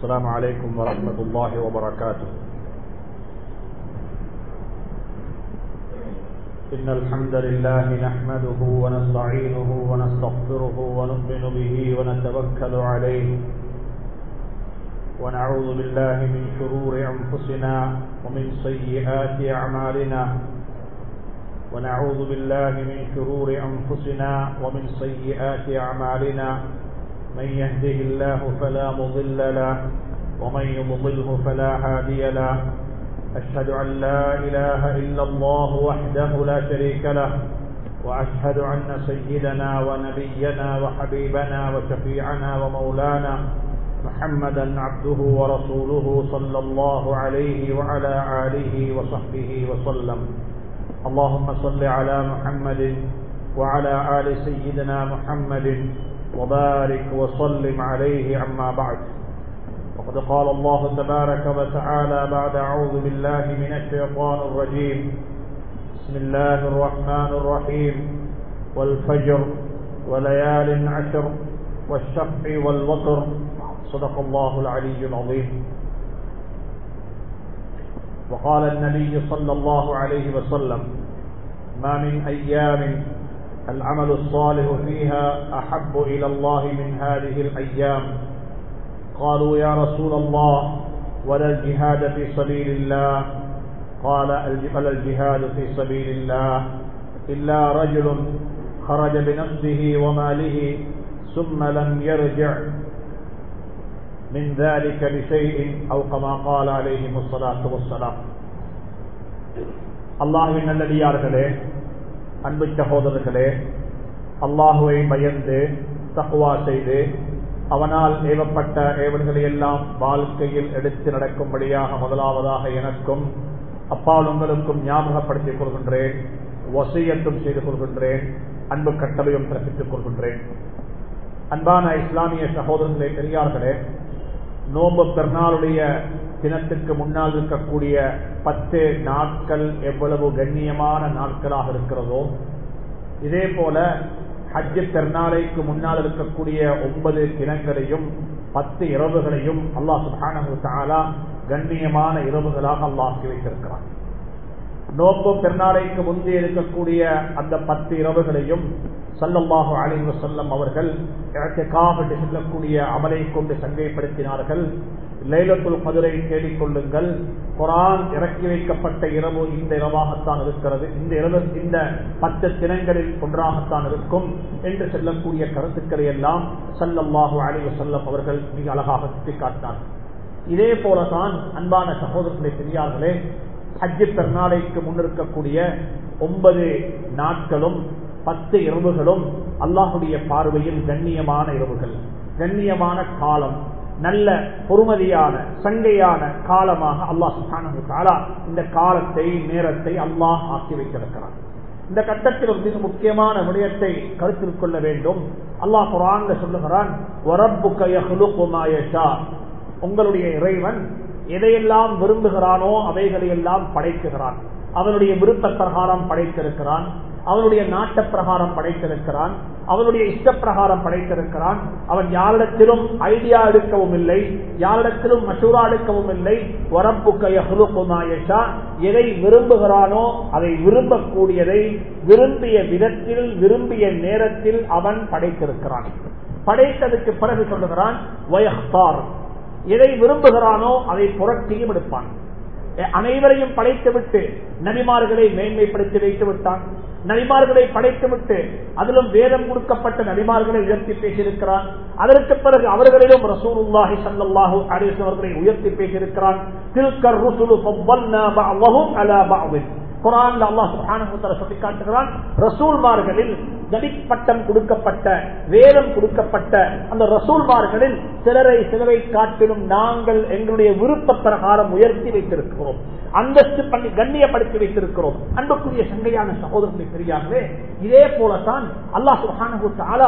السلام عليكم ورحمة الله وبركاته إن الحمد لله نحمده ونستعينه ونستغفره ونؤمن به ونتوكل عليه ونعوذ بالله من شرور أنفسنا ومن سيئات أعمالنا ونعوذ بالله من شرور أنفسنا ومن سيئات أعمالنا من يهده الله فلا مضل له ومن يضلله فلا هادي له أشهد أن لا إله إلا الله وحده لا شريك له وأشهد أن سيدنا ونبينا وحبيبنا وشفيعنا ومولانا محمدا عبده ورسوله صلى الله عليه وعلى آله وصحبه وسلم اللهم صل على محمد وعلى آل سيدنا محمد وبارك وسلم عليه عما بعد وقد قال الله تبارك وتعالى بعد أعوذ بالله من الشيطان الرجيم بسم الله الرحمن الرحيم والفجر وليال عشر والشفع والوتر صدق الله العلي العظيم وقال النبي صلى الله عليه وسلم ما من أيام العمل الصالح فيها أحب إلى الله من هذه الأيام قالوا يا رسول الله ولا الجهاد في سبيل الله قال ولا الجهاد في سبيل الله إلا رجل خرج بنفسه وماله ثم لم يرجع من ذلك بشيء أو كما قال عليهم الصلاة والسلام அல்லாஹுவின் நல்லடியார்களே அன்பு சகோதரர்களே அல்லாஹுவை பயந்து தக்குவா செய்து அவனால் ஏவப்பட்ட ஏவல்களை எல்லாம் வாழ்க்கையில் எடுத்து நடக்கும்படியாக முதலாவதாக எனக்கும் அப்பால் உங்களுக்கும் ஞாபகப்படுத்திக் கொள்கின்றேன் வசியத்தும் செய்து கொள்கின்றேன் அன்பு கட்டளையும் பிறப்பித்துக் கொள்கின்றேன் அன்பான இஸ்லாமிய சகோதரர்களே பெரியார்களே நோம்பு பெருநாளுடைய தினத்துக்கு முன்னால் இருக்கக்கூடிய பத்து நாட்கள் எவ்வளவு கண்ணியமான நாட்களாக இருக்கிறதோ இதே போல ஹஜ்ஜு பெருநாளைக்கு முன்னால் இருக்கக்கூடிய ஒன்பது தினங்களையும் பத்து இரவுகளையும் அல்லாஹ் சுபானு தாலா கண்ணியமான இரவுகளாக அல்லாஹி வைத்திருக்கிறான் நோம்பு பெருநாளைக்கு முந்தைய இருக்கக்கூடிய அந்த பத்து இரவுகளையும் சல்லல்லாஹு அலைவு செல்லம் அவர்கள் என்று சொல்லக்கூடிய அமலை கொண்டு சங்கைப்படுத்தினார்கள் லைலத்துல் கதிரை தேடிக்கொள்ளுங்கள் குரான் இறக்கி வைக்கப்பட்ட இரவு இந்த இரவாகத்தான் இருக்கிறது இந்த இரவு இந்த பத்து தினங்களில் ஒன்றாகத்தான் இருக்கும் என்று சொல்லக்கூடிய கருத்துக்களை எல்லாம் சல்லல்லாஹு அலைவு செல்லம் அவர்கள் மிக அழகாக சுட்டிக்காட்டினார்கள் இதே போலதான் அன்பான சகோதரர்களை பெரியார்களே ஹஜ்ஜு பெருநாளைக்கு முன்னிருக்கக்கூடிய ஒன்பது நாட்களும் பத்து இரவுகளும் அல்லாஹுடைய பார்வையில் கண்ணியமான இரவுகள் கண்ணியமான காலம் நல்ல பொறுமதியான சங்கையான காலமாக அல்லாஹ் சுகானா இந்த காலத்தை நேரத்தை அல்லாஹ் ஆக்கி வைத்திருக்கிறான் இந்த கட்டத்தில் ஒரு மிக முக்கியமான விடயத்தை கருத்தில் கொள்ள வேண்டும் அல்லாஹ் குரான் சொல்லுகிறான் உங்களுடைய இறைவன் எதையெல்லாம் விரும்புகிறானோ அவைகளை எல்லாம் படைக்குகிறான் அவனுடைய விருப்ப பிரகாரம் படைத்திருக்கிறான் அவனுடைய நாட்ட பிரகாரம் படைத்திருக்கிறான் அவனுடைய இஷ்ட பிரகாரம் படைத்திருக்கிறான் அவன் யாரிடத்திலும் ஐடியா எடுக்கவும் இல்லை யாரிடத்திலும் மசூரா எடுக்கவும் இல்லை வரப்புக்கையா எதை விரும்புகிறானோ அதை விரும்பக்கூடியதை விரும்பிய விதத்தில் விரும்பிய நேரத்தில் அவன் படைத்திருக்கிறான் படைத்ததுக்கு பிறகு சொல்லுகிறான் வயஹ்தார் எதை விரும்புகிறானோ அதை புரட்டியும் எடுப்பான் அனைவரையும் படைத்துவிட்டு நபிமார்களை மேன்மைப்படுத்தி வைத்து விட்டான் நபிமார்களை படைத்துவிட்டு அதிலும் வேதம் கொடுக்கப்பட்ட நபிமார்களை உயர்த்தி பேசியிருக்கிறான் அதற்கு பிறகு அவர்களிலும் ரசூலுல்லாஹி சல்லாஹூ அலிஸ் அவர்களை உயர்த்தி பேசியிருக்கிறான் தில்கர் ருசுலு அலா பாவின் குரான் அல்லாஹ் சுப்ஹானஹு சொல்லி காட்டுகிறான் ரசூல்மார்களில் நபிப்பட்டம் கொடுக்கப்பட்ட வேதம் கொடுக்கப்பட்ட அந்த ரசூல்மார்களில் சிலரை சிலரை காட்டிலும் நாங்கள் எங்களுடைய விருப்ப பிரகாரம் உயர்த்தி வைத்திருக்கிறோம் அந்தஸ்து பண்ணி கண்ணியப்படுத்தி வைத்திருக்கிறோம் அன்புக்குரிய சங்கையான சகோதரர்களை பெரியாகவே இதே போலதான் அல்லாஹ் சுஹானு தாலா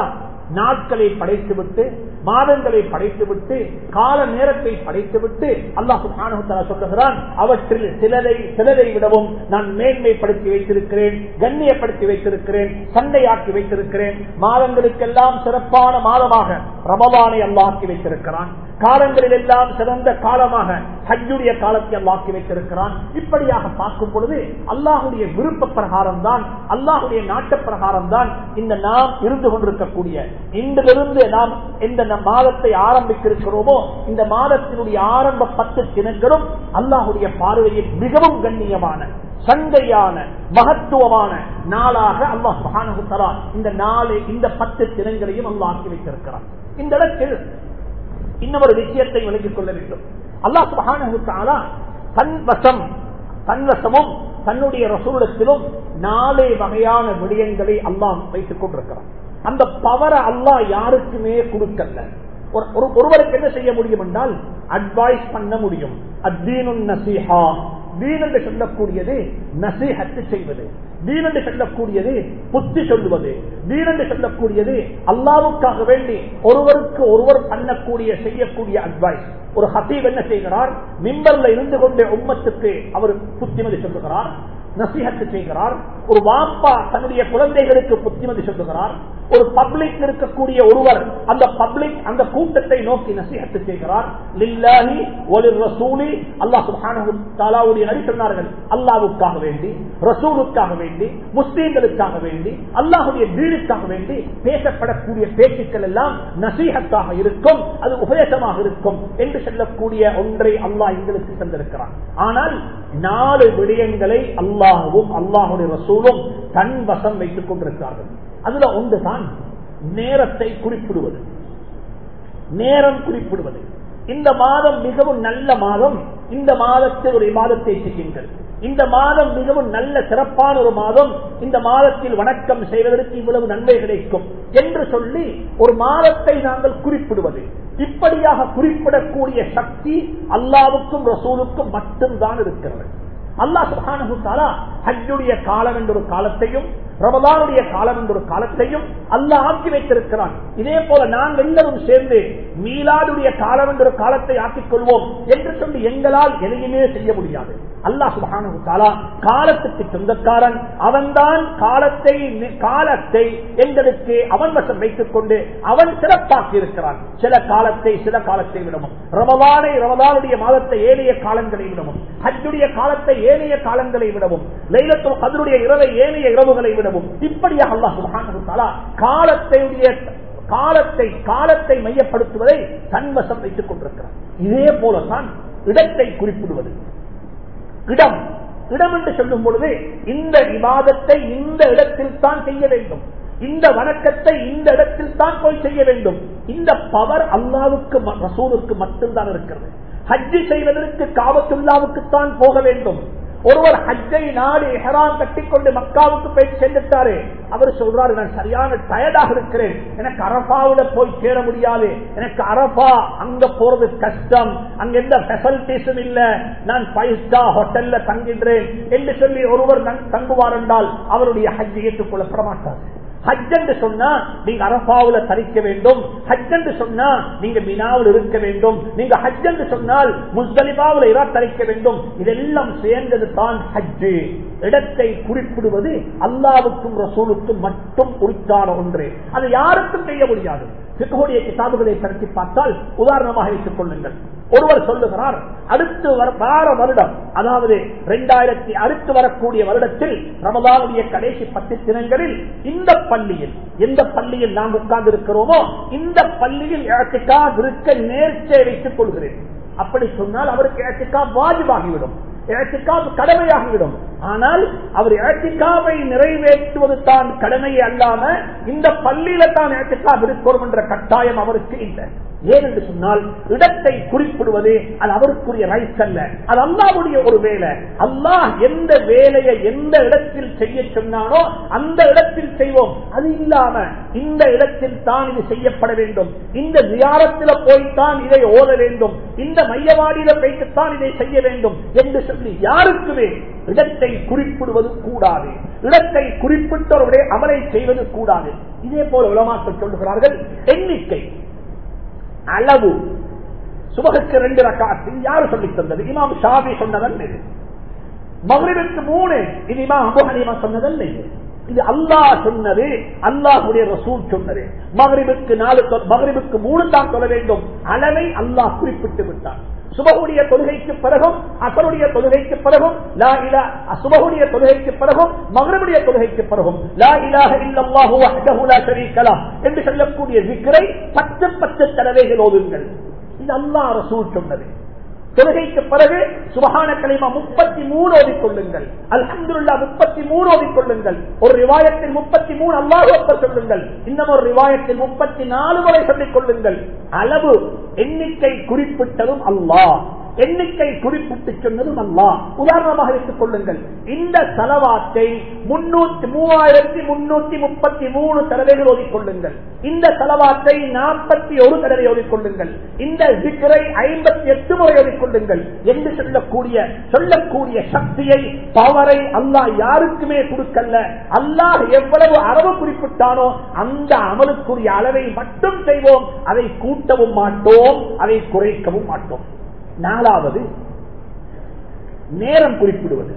நாட்களை படைத்துவிட்டு மாதங்களை படைத்துவிட்டு கால நேரத்தை படைத்துவிட்டு அல்லாஹ் சுப்ஹானஹு சொல்லுகிறான் அவற்றில் சிலரை சிலரை விடவும் நான் மேன்மைப்படுத்தி வைத்திருக்கிறேன் கண்ணியப்படுத்தி வைத்திருக்கிறேன் சண்டையாக்கி வைத்திருக்கிறேன் மாதங்களுக்கெல்லாம் சிறப்பான மாதமாக ரமவானை அல்லாக்கி வைத்திருக்கிறான் காலங்களில் எல்லாம் சிறந்த காலமாக ஹஜ்ஜுடைய காலத்தை அல்லாக்கி வைத்திருக்கிறான் இப்படியாக பார்க்கும் பொழுது அல்லாஹுடைய விருப்ப பிரகாரம் தான் அல்லாஹுடைய நாட்ட பிரகாரம் தான் இந்த நாம் இருந்து கொண்டிருக்கக்கூடிய இன்றிலிருந்து நாம் எந்த மாதத்தை ஆரம்பித்திருக்கிறோமோ இந்த மாதத்தினுடைய ஆரம்ப பத்து தினங்களும் அல்லாஹுடைய பார்வையில் மிகவும் கண்ணியமான சந்தையான மகத்துவமான நாளாக அல்லாஹ் மகானகுத்தலா இந்த நாளை இந்த பத்து தினங்களையும் அல்லாஹ் ஆக்கி வைத்திருக்கிறான் இந்த இடத்தில் இன்னொரு விஷயத்தை விளங்கிக் கொள்ள வேண்டும் அல்லாஹ் சுபஹானஹுத்தாலா தன் வசம் தன் வசமும் தன்னுடைய ரசூலத்திலும் நாலே வகையான விடயங்களை அல்லாஹ் வைத்துக் கொண்டிருக்கிறான் அந்த பவரை அல்லாஹ் யாருக்குமே கொடுக்கல ஒருவருக்கு என்ன செய்ய முடியும் என்றால் அட்வைஸ் பண்ண முடியும் அத்தீனு நசீஹா தீன் என்று சொல்லக்கூடியது நசீகத்து செய்வது தீன் என்று சொல்லக்கூடியது புத்தி சொல்லுவது தீன் என்று சொல்லக்கூடியது அல்லாவுக்காக வேண்டி ஒருவருக்கு ஒருவர் பண்ணக்கூடிய செய்யக்கூடிய அட்வைஸ் ஒரு ஹசீப் என்ன செய்கிறார் மிம்பர்ல இருந்து கொண்டே உம்மத்துக்கு அவர் புத்திமதி சொல்லுகிறார் நசீகத்து செய்கிறார் ஒரு வாப்பா தன்னுடைய குழந்தைகளுக்கு புத்திமதி சொல்லுகிறார் ஒரு பப்ளிக் இருக்கக்கூடிய ஒருவர் அந்த பப்ளிக் அந்த கூட்டத்தை நோக்கி நசீகத்து செய்கிறார் லில்லாஹி ஒலி ரசூலி அல்லாஹ் சுப்ஹானஹு தஆலாவுடைய நபி சொன்னார்கள் அல்லாஹ்வுக்காக வேண்டி ரசூலுக்காக வேண்டி முஸ்லீம்களுக்காக வேண்டி அல்லாஹ்வுடைய தீனுக்காக வேண்டி பேசப்படக்கூடிய பேச்சுக்கள் எல்லாம் நசீகத்தாக இருக்கும் அது உபதேசமாக இருக்கும் என்று சொல்லக்கூடிய ஒன்றை அல்லாஹ் எங்களுக்கு தந்திருக்கிறான் ஆனால் நாலு விடயங்களை அல்லாஹும் அல்லாஹுடைய ரசூலும் தன் வசம் வைத்துக் கொண்டிருக்கிறார்கள் அதுல ஒன்றுதான் நேரத்தை குறிப்பிடுவது நேரம் குறிப்பிடுவது இந்த மாதம் மிகவும் நல்ல மாதம் இந்த மாதத்தில் ஒரு மாதத்தை செய்யுங்கள் இந்த மாதம் மிகவும் நல்ல சிறப்பான ஒரு மாதம் இந்த மாதத்தில் வணக்கம் செய்வதற்கு இவ்வளவு நன்மை கிடைக்கும் என்று சொல்லி ஒரு மாதத்தை நாங்கள் குறிப்பிடுவது இப்படியாக குறிப்பிடக்கூடிய சக்தி அல்லாவுக்கும் ரசூலுக்கும் மட்டும்தான் இருக்கிறது அல்லாஹ் சுபானு தாலா ஹஜ்ஜுடைய காலம் என்ற ஒரு காலத்தையும் ரமதானுடைய காலம் என்ற ஒரு காலத்தையும் அல்லாஹ் ஆக்கி வைத்திருக்கிறான் இதே போல நாங்கள் எல்லாரும் சேர்ந்து மீலாடுடைய காலம் என்ற ஒரு காலத்தை ஆக்கிக் கொள்வோம் என்று சொல்லி எங்களால் எதையுமே செய்ய முடியாது அல்லாஹ் சுபானு தாலா காலத்துக்கு சொந்தக்காரன் அவன்தான் காலத்தை காலத்தை எங்களுக்கு அவன் வசம் வைத்துக் கொண்டு அவன் சிறப்பாக்கி இருக்கிறான் சில காலத்தை சில காலத்தை விடவும் ரமதானை ரமதானுடைய மாதத்தை ஏனைய காலங்களை விடவும் ஹஜ்ஜுடைய காலத்தை ஏனைய காலங்களை விடவும் லைலத்துல் கதருடைய இரவை ஏனைய இரவுகளை விடவும் இப்படியாக அல்லாஹ் சுப்ஹானஹு தஆலா காலத்தையுடைய காலத்தை காலத்தை மையப்படுத்துவதை தன்வசம் வைத்துக் கொண்டிருக்கிறார் இதே போலதான் இடத்தை குறிப்பிடுவது இடம் இடம் என்று சொல்லும் பொழுது இந்த விவாதத்தை இந்த இடத்தில் தான் செய்ய வேண்டும் இந்த வணக்கத்தை இந்த இடத்தில் தான் போய் செய்ய வேண்டும் இந்த பவர் அல்லாவுக்கு ரசூலுக்கு மட்டும்தான் இருக்கிறது ஹஜ்ஜி செய்வதற்கு காபத்துல்லாவுக்குத்தான் போக வேண்டும் ஒருவர் ஹஜ்ஜை நாடு ஹெரான் கட்டிக்கொண்டு மக்காவுக்கு போய் சென்றுட்டாரு அவர் சொல்றாரு நான் சரியான டயர்டாக இருக்கிறேன் எனக்கு அரபாவில போய் சேர முடியாது எனக்கு அரபா அங்க போறது கஷ்டம் அங்க எந்த பெசிலிட்டிஸும் இல்ல நான் ஃபைவ் ஸ்டார் ஹோட்டல்ல தங்கின்றேன் என்று சொல்லி ஒருவர் தங்குவார் என்றால் அவருடைய ஹஜ் ஏற்றுக்கொள்ளப்பட மாட்டார் ஹஜ் என்று சொன்னா நீங்க அரபாவுல தரிக்க வேண்டும் ஹஜ் என்று சொன்னா நீங்க மினாவில் இருக்க வேண்டும் நீங்க ஹஜ் என்று சொன்னால் முஸ்தலிபாவில் இரா தரிக்க வேண்டும் இதெல்லாம் சேர்ந்தது தான் ஹஜ்ஜு இடத்தை குறிப்பிடுவது அல்லாவுக்கும் ரசூலுக்கும் மட்டும் உரித்தான ஒன்று அது யாருக்கும் செய்ய முடியாது சிக்கோடைய கிதாபுகளை பற்றி பார்த்தால் உதாரணமாக வைத்துக் கொள்ளுங்கள் ஒருவர் சொல்லுகிறார் அடுத்து வார வருடம் அதாவது இரண்டாயிரத்தி அடுத்து வரக்கூடிய வருடத்தில் ரமதானுடைய கடைசி பத்து தினங்களில் இந்த பள்ளியில் எந்த பள்ளியில் நாம் உட்கார்ந்து இருக்கிறோமோ இந்த பள்ளியில் இழத்திக்கா இருக்க நேர்ச்சை வைத்துக் கொள்கிறேன் அப்படி சொன்னால் அவருக்கு இழத்திக்கா வாஜிபாகிவிடும் இழத்திக்காவு கடமையாகிவிடும் ஆனால் அவர் இழத்திக்காவை நிறைவேற்றுவது தான் கடமையை அல்லாம இந்த பள்ளியில தான் இழத்திக்கா இருக்கணும் என்ற கட்டாயம் அவருக்கு இல்லை ஏன் என்று சொன்னால் இடத்தை குறிப்பிடுவது அது அவருக்குரிய ரைட்ஸ் அல்ல அது அல்லாவுடைய ஒரு வேலை அல்லாஹ் எந்த வேலையை எந்த இடத்தில் செய்ய சொன்னானோ அந்த இடத்தில் செய்வோம் அது இல்லாம இந்த இடத்தில் தான் இது செய்யப்பட வேண்டும் இந்த வியாரத்தில் போய்த்தான் இதை ஓத வேண்டும் இந்த மையவாடியில போய்த்துத்தான் இதை செய்ய வேண்டும் என்று சொல்லி யாருக்குமே இடத்தை குறிப்பிடுவது கூடாது இடத்தை குறிப்பிட்டவருடைய அமலை செய்வது கூடாது இதே போல உலமாக்கள் சொல்லுகிறார்கள் எண்ணிக்கை அளவு சுபகுக்கு ரெண்டு ரக்காத்து யாரு சொல்லித் தந்தது இமாம் ஷாபி சொன்னதல்ல இது மகரிபுக்கு மூணு இது இமாம் அபு ஹனீமா சொன்னதல்ல இது இது அல்லாஹ் சொன்னது அல்லாஹுடைய ரசூல் சொன்னது மகரிபுக்கு நாலு தொ- மகரிபுக்கு மூணு தான் சொல்ல வேண்டும் அளவை அல்லாஹ் குறிப்பிட்டு விட்டார் சுபகுடைய தொழுகைக்கு பிறகும் அசருடைய தொழுகைக்கு பிறகும் லா இலா சுபகுடைய தொழுகைக்கு பிறகும் மகரபுடைய தொழுகைக்கு பிறகும் லா இலாஹ இல்லல்லாஹு வஹ்தஹு லா ஷரீக லஹ் என்று சொல்லக்கூடிய விக்ரை பத்து பத்து தடவைகள் ஓதுங்கள் இது அல்லாஹ் ரசூல் சொன்னது தொழுகைக்கு பிறகு சுபஹான கலிமா முப்பத்தி மூணு ஓதிக்கொள்ளுங்கள் அல்ஹம்துல்லா முப்பத்தி மூணு ஓதிக்கொள்ளுங்கள் ஒரு ரிவாயத்தில் முப்பத்தி மூணு அல்லாஹ் ஒப்பர் சொல்லுங்கள் இன்னும் ஒரு ரிவாயத்தில் முப்பத்தி நாலு வரை சொல்லிக் கொள்ளுங்கள் அளவு எண்ணிக்கை குறிப்பிட்டதும் அல்லாஹ் எண்ணிக்கை குறிப்பிட்டு சொன்னதும் அல்லா உதாரணமாக எடுத்துக் கொள்ளுங்கள் இந்த செலவாத்தை முன்னூத்தி மூவாயிரத்தி முன்னூத்தி முப்பத்தி மூணு தடவைகள் ஓதிக்கொள்ளுங்கள் இந்த செலவாத்தை நாற்பத்தி ஒரு தடவை ஓதிக்கொள்ளுங்கள் இந்த சிக்கரை ஐம்பத்தி எட்டு முறை ஓதிக்கொள்ளுங்கள் என்று சொல்லக்கூடிய சொல்லக்கூடிய சக்தியை பவரை அல்லாஹ் யாருக்குமே கொடுக்கல அல்லாஹ் எவ்வளவு அளவு குறிப்பிட்டானோ அந்த அமலுக்குரிய அளவை மட்டும் செய்வோம் அதை கூட்டவும் மாட்டோம் அதை குறைக்கவும் மாட்டோம் நாலாவது நேரம் குறிப்பிடுவது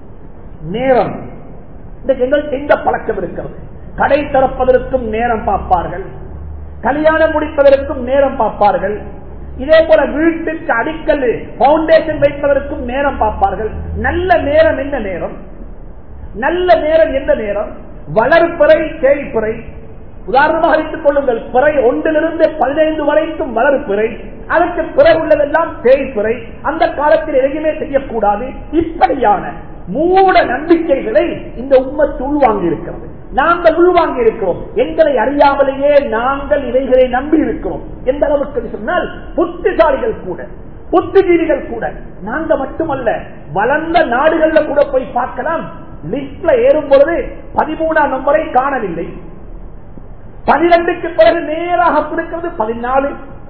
நேரம் இன்றைக்கு எங்களுக்கு எந்த பழக்கம் இருக்கிறது கடை திறப்பதற்கும் நேரம் பார்ப்பார்கள் கல்யாணம் முடிப்பதற்கும் நேரம் பார்ப்பார்கள் இதே போல வீட்டுக்கு அடிக்கல் பவுண்டேஷன் வைப்பதற்கும் நேரம் பார்ப்பார்கள் நல்ல நேரம் என்ன நேரம் நல்ல நேரம் எந்த நேரம் வளர்ப்பிறை தேய்ப்பிறை உதாரணமாக வைத்துக் கொள்ளுங்கள் பிறை ஒன்றிலிருந்து பதினைந்து வரைக்கும் வளர்ப்பிறை அதற்கு பிறகு உள்ளதெல்லாம் தேய்ப்பிறை அந்த காலத்தில் எதையுமே செய்யக்கூடாது இப்படியான மூட நம்பிக்கைகளை இந்த உம்மத்து உள்வாங்கி இருக்கிறது நாங்கள் உள்வாங்கி இருக்கிறோம் எங்களை அறியாமலேயே நாங்கள் இவைகளை நம்பி இருக்கிறோம் எந்த அளவுக்கு என்று சொன்னால் புத்திசாலிகள் கூட புத்திஜீவிகள் கூட நாங்க மட்டுமல்ல வளர்ந்த நாடுகள்ல கூட போய் பார்க்கலாம் லிஸ்ட்ல ஏறும் பொழுது பதிமூணாம் நம்பரை காணவில்லை பனிரெண்டுக்கு பிறகு நேராக பிடிக்கிறது பதினாலு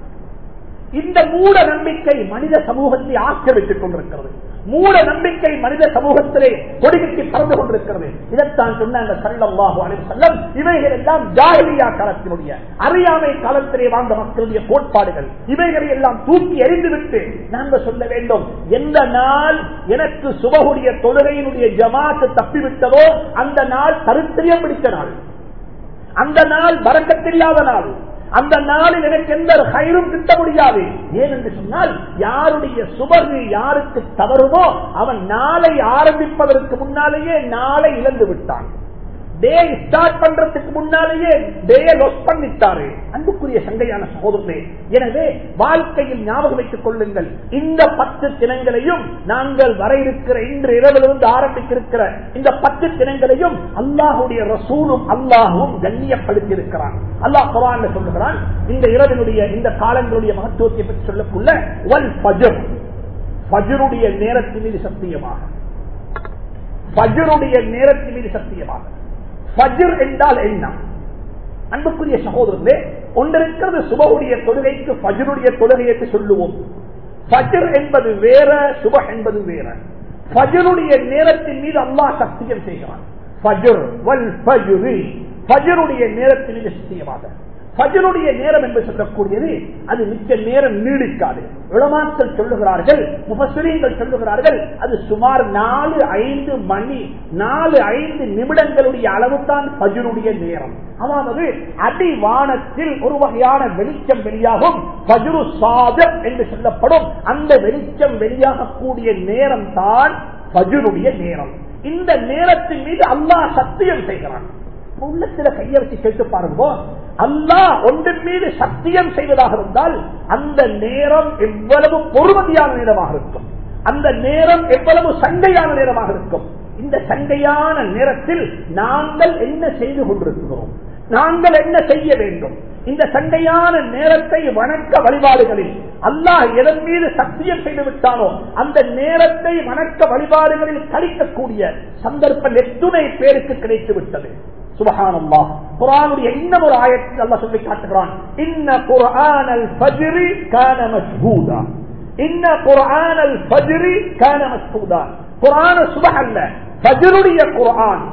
இந்த மூட நம்பிக்கை மனித சமூகத்தை ஆக்கிரமித்துக் கொண்டிருக்கிறது மூட நம்பிக்கை மனித சமூகத்திலே கொடிகட்டி பறந்து கொண்டிருக்கிறது இதைத்தான் சொன்னாங்க சல்லல்லாஹு அலைஹி வஸல்லம் இவைகள் எல்லாம் ஜாஹிலியா காலத்தினுடைய அறியாமை காலத்திலே வாழ்ந்த மக்களுடைய கோட்பாடுகள் இவைகளை எல்லாம் தூக்கி எறிந்துவிட்டு நாங்கள் சொல்ல வேண்டும் எந்த நாள் எனக்கு சுபகுடைய தொழுகையினுடைய ஜமாத்து தப்பிவிட்டதோ அந்த நாள் தருத்திரியம் பிடித்த நாள் அந்த நாள் வரக்கத்தில்லாத நாள் அந்த நாளில் எனக்கு எந்த கயிறும் கிட்ட முடியாது ஏன் என்று சொன்னால் யாருடைய சுபகு யாருக்கு தவறுமோ அவன் நாளை ஆரம்பிப்பதற்கு முன்னாலேயே நாளை இழந்து விட்டான் டே ஸ்டார்ட் பண்றதுக்கு முன்னாலேயே டே லொஸ் பண்ணிட்டாரு அன்புக்குரிய சங்கையான சகோதரர்களே எனவே வாழ்க்கையில் ஞாபகம் வைத்துக் கொள்ளுங்கள் இந்த பத்து தினங்களையும் நாங்கள் வர இருக்கிற இன்று இரவிலிருந்து ஆரம்பித்திருக்கிற இந்த பத்து தினங்களையும் அல்லாஹுடைய ரசூலும் அல்லாஹும் கண்ணியப்படுத்தி இருக்கிறான் அல்லாஹ் குரான் சொல்லுகிறான் இந்த இரவினுடைய இந்த காலங்களுடைய மகத்துவத்தை பற்றி சொல்லக்குள்ள வல் பஜர் பஜருடைய நேரத்தின் மீது சத்தியமாக பஜருடைய நேரத்தின் மீது சத்தியமாக பஜர் என்றால் என்ன அன்புக்குரிய சகோதரர்களே ஒன்றிருக்கிறது சுபகுடைய தொழுகைக்கு பஜருடைய தொழுகை என்று சொல்லுவோம் பஜர் என்பது வேற சுப என்பது வேற பஜருடைய நேரத்தின் மீது அல்லாஹ் சத்தியம் செய்கிறான் பஜர் வல் பஜுரி பஜருடைய நேரத்தின் மீது சத்தியமாக பஜருடைய நேரம் என்று சொல்லக்கூடியது அது மிக்க நேரம் நீடிக்காது உளமாக்கள் சொல்லுகிறார்கள் முபஸ்ரீங்கள் சொல்லுகிறார்கள் அது சுமார் நாலு ஐந்து மணி நாலு ஐந்து நிமிடங்களுடைய அளவுதான் பஜருடைய நேரம் அதாவது அடிவானத்தில் ஒரு வகையான வெளிச்சம் வெளியாகும் பஜுரு சாதம் என்று சொல்லப்படும் அந்த வெளிச்சம் வெளியாகக்கூடிய நேரம் தான் பஜருடைய நேரம் இந்த நேரத்தின் மீது அல்லாஹ் சத்தியம் செய்கிறான் உள்ளத்துல கையை வச்சு கேட்டு பாருங்க அல்லாஹ் ஒன்றின் மீது சத்தியம் செய்வதாக இருந்தால் அந்த நேரம் எவ்வளவு பொறுமதியான நேரமாக இருக்கும் அந்த நேரம் எவ்வளவு சண்டையான நேரமாக இருக்கும் இந்த சண்டையான நேரத்தில் நாங்கள் என்ன செய்து கொண்டிருக்கிறோம் நாங்கள் என்ன செய்ய வேண்டும் இந்த சண்டையான நேரத்தை வணக்க வழிபாடுகளில் அல்லாஹ் எதன் மீது சத்தியம் செய்து விட்டானோ அந்த நேரத்தை வணக்க வழிபாடுகளில் கழிக்கக்கூடிய சந்தர்ப்பம் எத்துணை பேருக்கு கிடைத்து விட்டது சுபஹானல்லா குரானுடைய இன்னும் ஒரு ஆயத்தில் அல்லா சொல்லி காட்டுகிறான் இன்ன குரானல் ஃபஜ்ரி கான மஷ்ஹூதா இன்ன குரானல் ஃபஜ்ரி கான மஷ்ஹூதா குரான சுபஹ் அல்ல ஃபஜ்ருடைய குர்ஆன்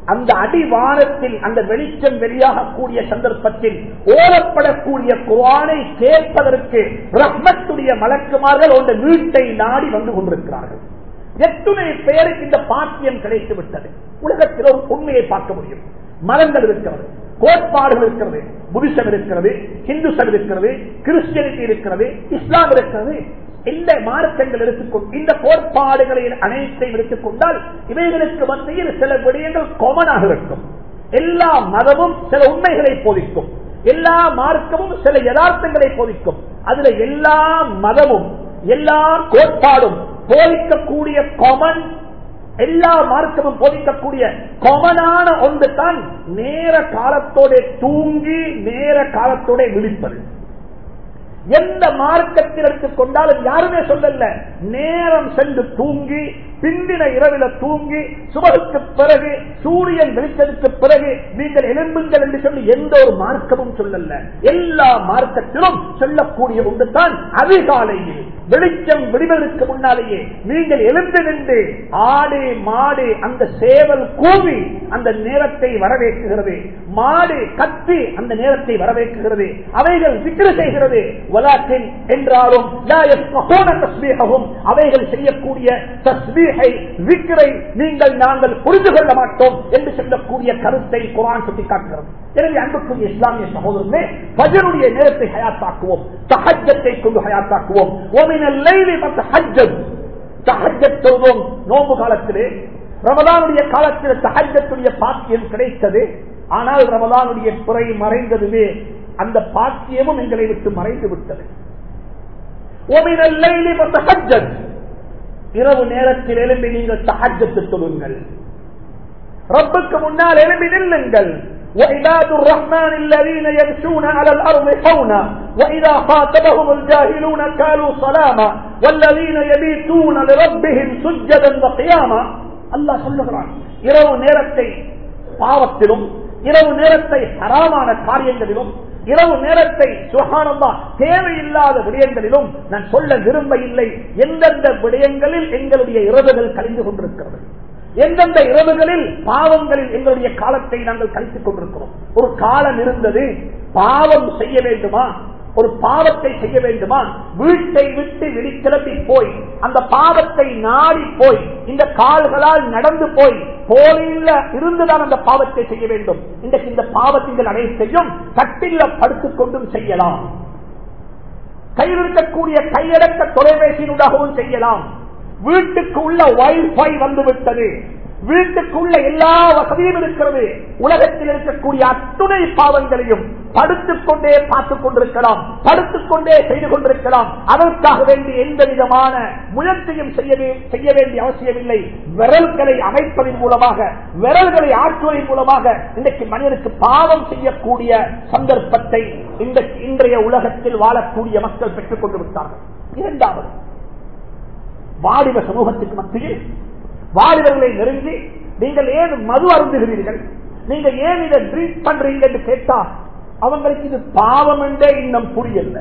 அந்த அடிவானத்தில் அந்த வெளிச்சம் வெளியாகக்கூடிய சந்தர்ப்பத்தில் ஓடப்படக்கூடிய குரானை கேட்பதற்கு ரஹ்மத்துடைய மலக்குமார்கள் அந்த வீட்டை நாடி வந்து கொண்டிருக்கிறார்கள் எத்துணை பேருக்கு இந்த பாக்கியம் கிடைத்து விட்டது உலகத்தில் ஒரு உண்மையை பார்க்க முடியும் மதங்கள் இருக்கிறது கோட்பாடுகள் இருக்கிறது புதிசம் இருக்கிறது ஹிந்துசம் இருக்கிறது கிறிஸ்டியனிட்டி இருக்கிறது இஸ்லாம் இருக்கிறது இந்த மார்க்கங்கள் எடுத்துக்கொண்டு இந்த கோட்பாடுகளை அனைத்தையும் எடுத்துக்கொண்டால் இவைகளுக்கு மத்தியில் சில விடயங்கள் காமனாக இருக்கும் எல்லா மதமும் சில உண்மைகளை போதிக்கும் எல்லா மார்க்கமும் சில யதார்த்தங்களை போதிக்கும் அதுல எல்லா மதமும் எல்லா கோட்பாடும் போதிக்கக்கூடிய காமன் எல்லா மார்க்கமும் போதிக்கக்கூடிய காமனான ஒன்று தான் நேர காலத்தோட தூங்கி நேர காலத்தோட விழிப்பது எந்த மார்க்கத்தில் எடுத்துக்கொண்டாலும் யாருமே சொல்லல நேரம் சென்று தூங்கி பிந்தின இரவில தூங்கி சுபகுக்கு பிறகு சூரியன் வெளிச்சதுக்கு பிறகு நீங்கள் எலும்புங்கள் என்று சொல்லி எந்த ஒரு மார்க்கமும் சொல்லல எல்லா மார்க்கத்திலும் சொல்லக்கூடிய ஒன்று தான் அதிகாலையில் வெளிச்சம் விடுவதற்கு முன்னாலேயே நீங்கள் எழுந்து நின்று ஆடு மாடு அந்த சேவல் கூவி அந்த நேரத்தை வரவேற்குகிறது மாடு கத்தி அந்த நேரத்தை வரவேற்குகிறது அவைகள் விக்கிர செய்கிறது வலாற்றில் என்றாலும் அவைகள் செய்யக்கூடிய தஸ்மீகை விக்கிரை நீங்கள் நாங்கள் புரிந்து கொள்ள மாட்டோம் என்று சொல்லக்கூடிய கருத்தை குரான் சுட்டிக்காட்டுகிறது எனவே அன்புக்குரிய இஸ்லாமிய சகோதரர்களே பஜனுடைய நேரத்தை ஹயாத்தாக்குவோம் தஹஜத்தை கொண்டு ஹயாத்தாக்குவோம் தஹஜத்தோம் நோம்பு காலத்திலே ரமதானுடைய காலத்தில் தஹஜத்துடைய பாக்கியம் கிடைத்தது ஆனால் ரமதானுடைய குறை மறைந்ததுமே அந்த பாக்கியமும் எங்களை விட்டு மறைந்து விட்டது இரவு நேரத்தில் எழும்பி நீங்கள் தஹஜத்து தொழுங்கள் ரப்புக்கு முன்னால் எழும்பி நில்லுங்கள் وعباد الرحمن الذين يمشون على الأرض حونا وإذا خاطبهم الجاهلون قالوا سلاما والذين يبيتون لربهم سجدا وقياما الله சொல்லுகிறான் இரவு நேரத்தை பாவத்திலும் இரவு நேரத்தை ஹராமான காரியங்களிலும் இரவு நேரத்தை சுகானந்தா தேவையில்லாத விடயங்களிலும் நான் சொல்ல விரும்ப இல்லை எந்தெந்த விடயங்களில் எங்களுடைய இரவுகள் கழிந்து கொண்டிருக்கிறது எந்தெந்த இரவுகளில் பாவங்களில் எங்களுடைய காலத்தை நாங்கள் கழித்துக் கொண்டிருக்கிறோம் ஒரு காலம் இருந்தது பாவம் செய்ய வேண்டுமா ஒரு பாவத்தை செய்ய வேண்டுமா வீட்டை விட்டு வெளிக்கிளம்பி போய் அந்த பாவத்தை நாடி போய் இந்த கால்களால் நடந்து போய் போலியில் இருந்துதான் அந்த பாவத்தை செய்ய வேண்டும் இன்றைக்கு இந்த பாவத்தின் அனைத்தையும் கட்டில படுத்துக் கொண்டும் செய்யலாம் கையில் இருக்கக்கூடிய கையடக்க தொலைபேசியினூடாகவும் செய்யலாம் வீட்டுக்கு உள்ள வைஃபை வந்துவிட்டது வீட்டுக்குள்ள எல்லா வசதியும் இருக்கிறது உலகத்தில் இருக்கக்கூடிய அத்துணை பாவங்களையும் படுத்துக் கொண்டே பார்த்துக் கொண்டிருக்கலாம் படுத்துக் கொண்டே செய்து கொண்டிருக்கலாம் அதற்காக வேண்டி எந்த விதமான முயற்சியும் செய்ய வேண்டிய அவசியமில்லை விரல்களை அமைப்பதன் மூலமாக விரல்களை ஆற்றுவதன் மூலமாக இன்றைக்கு மனிதனுக்கு பாவம் செய்யக்கூடிய சந்தர்ப்பத்தை இந்த இன்றைய உலகத்தில் வாழக்கூடிய மக்கள் பெற்றுக் கொண்டு விட்டார்கள் இரண்டாவது வாலிப சமூகத்துக்கு மத்தியில் வாலிபர்களை நெருங்கி நீங்கள் ஏன் மது அருந்துகிறீர்கள் நீங்க ஏன் இதை ட்ரீட் பண்றீங்க என்று கேட்டா அவங்களுக்கு இது பாவம் என்றே இன்னும் புரியல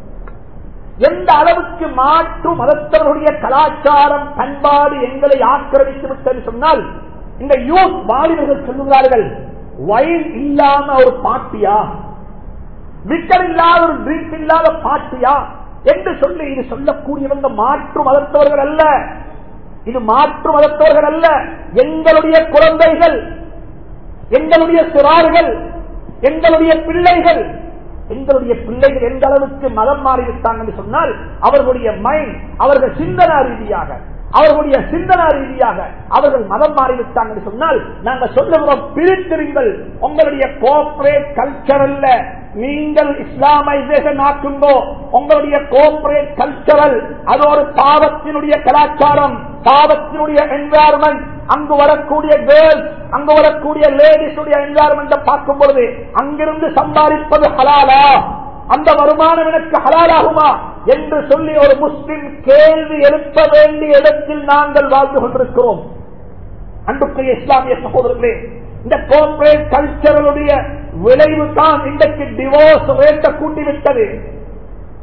எந்த அளவுக்கு மாற்று மதத்தவர்களுடைய கலாச்சாரம் பண்பாடு எங்களை ஆக்கிரமித்து விட்டது சொன்னால் இந்த யூத் வாலிபர்கள் சொல்லுகிறார்கள் வயல் இல்லாம ஒரு பாட்டியா விக்கர் இல்லாத ஒரு ட்ரீட் இல்லாத பாட்டியா என்று சொல்லி இது சொல்லக்கூடியவங்க மாற்று மதத்தவர்கள் அல்ல இது மாற்று மதத்தவர்கள் அல்ல எங்களுடைய குழந்தைகள் எங்களுடைய சிறார்கள் எங்களுடைய பிள்ளைகள் எங்களுடைய பிள்ளைகள் எந்த அளவுக்கு மதம் மாறிவிட்டாங்க என்று சொன்னால் அவர்களுடைய மைண்ட் அவர்கள் சிந்தனா ரீதியாக அவர்களுடைய சிந்தனா ரீதியாக அவர்கள் மதம் மாறிவிட்டாங்க என்று சொன்னால் நாங்கள் சொல்லுகிறோம் பிரித்திருங்கள் உங்களுடைய கோஆபரேட் கல்ச்சரல்ல நீங்கள் இஸ்லாமைசேஷன் ஆக்குங்கோ உங்களுடைய கோஆபரேட் கல்ச்சரல் அது ஒரு பாவத்தினுடைய கலாச்சாரம் பாவத்தினுடைய என்வாரன்மெண்ட் அங்கு வரக்கூடிய கேர்ள்ஸ் அங்கு வரக்கூடிய லேடிஸ் என்வாரன்மெண்ட் பார்க்கும் பொழுது அங்கிருந்து சம்பாதிப்பது ஹலாலா அந்த வருமானம் எனக்கு ஹலாலாகுமா என்று சொல்லி ஒரு முஸ்லிம் கேள்வி எழுப்ப வேண்டிய இடத்தில் நாங்கள் வாழ்ந்து கொண்டிருக்கிறோம் அன்புக்குரிய இஸ்லாமிய சகோதரர்களே இந்த கோர்பரேட் கல்ச்சரலுடைய விளைவு தான் இன்றைக்கு டிவோர்ஸ் ரேட்டை கூட்டிவிட்டது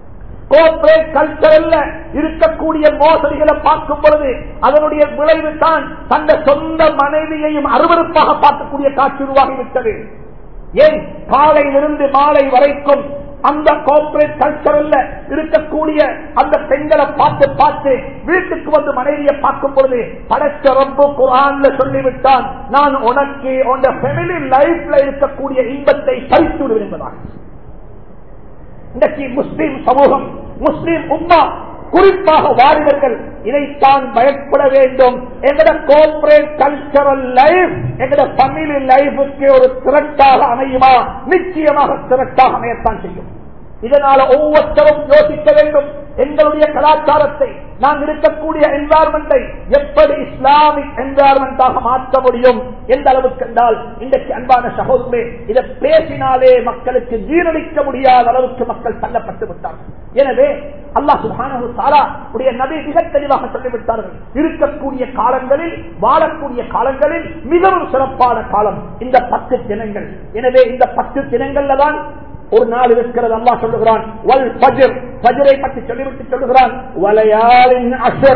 கோர்பரேட் கல்ச்சரல்ல இருக்கக்கூடிய மோசடிகளை பார்க்கும் பொழுது அதனுடைய விளைவு தான் தந்த சொந்த மனைவியையும் அருவருப்பாக பார்க்கக்கூடிய காட்சி உருவாகிவிட்டது ஏன் காலையிலிருந்து மாலை வரைக்கும் அந்த கோர்பரேட் கல்ச்சரல்ல இருக்கக்கூடிய அந்த பெண்களை பார்த்து பார்த்து வீட்டுக்கு வந்து மனைவியை பார்க்கும் பொழுது படைச்ச ரொம்ப குரான்ல சொல்லிவிட்டான் நான் உனக்கு உன் ஃபேமிலி லைஃப்ல இருக்கக்கூடிய இன்பத்தை பறித்து விடுவேன் என்பதாக இன்றைக்கு முஸ்லீம் சமூகம் முஸ்லீம் உம்மா குறிப்பாக வாலிபர்கள் இதைத்தான் பயப்பட வேண்டும் எங்கட கோர்பரேட் கல்ச்சரல் லைஃப் எங்கட ஃபேமிலி லைஃபுக்கு ஒரு திரட்டாக அமையுமா நிச்சயமாக திரட்டாக அமையத்தான் செய்யும் இதனால ஒவ்வொருத்தரும் யோசிக்க வேண்டும் எங்களுடைய கலாச்சாரத்தை நாம் இருக்கக்கூடிய என்வாரன்மெண்டை எப்படி இஸ்லாமிக் என்வாரன்மெண்டாக மாற்ற முடியும் எந்த அளவுக்கு என்றால் இன்றைக்கு அன்பான சகோதரமே இதை பேசினாலே மக்களுக்கு ஜீரணிக்க முடியாத அளவுக்கு மக்கள் தள்ளப்பட்டு விட்டார்கள் எனவே அல்லாஹ் சுபானு சாரா உடைய நபி மிக தெளிவாக சொல்லிவிட்டார்கள் இருக்கக்கூடிய காலங்களில் வாழக்கூடிய காலங்களில் மிகவும் சிறப்பான காலம் இந்த பத்து தினங்கள் எனவே இந்த பத்து தினங்கள்ல தான் ஒரு நாள் இருக்கிறது அல்லா சொல்லுகிறான் வல் பஜர் பஜரை பற்றி சொல்லிவிட்டு சொல்லுகிறான் வலையாளின் அஷர்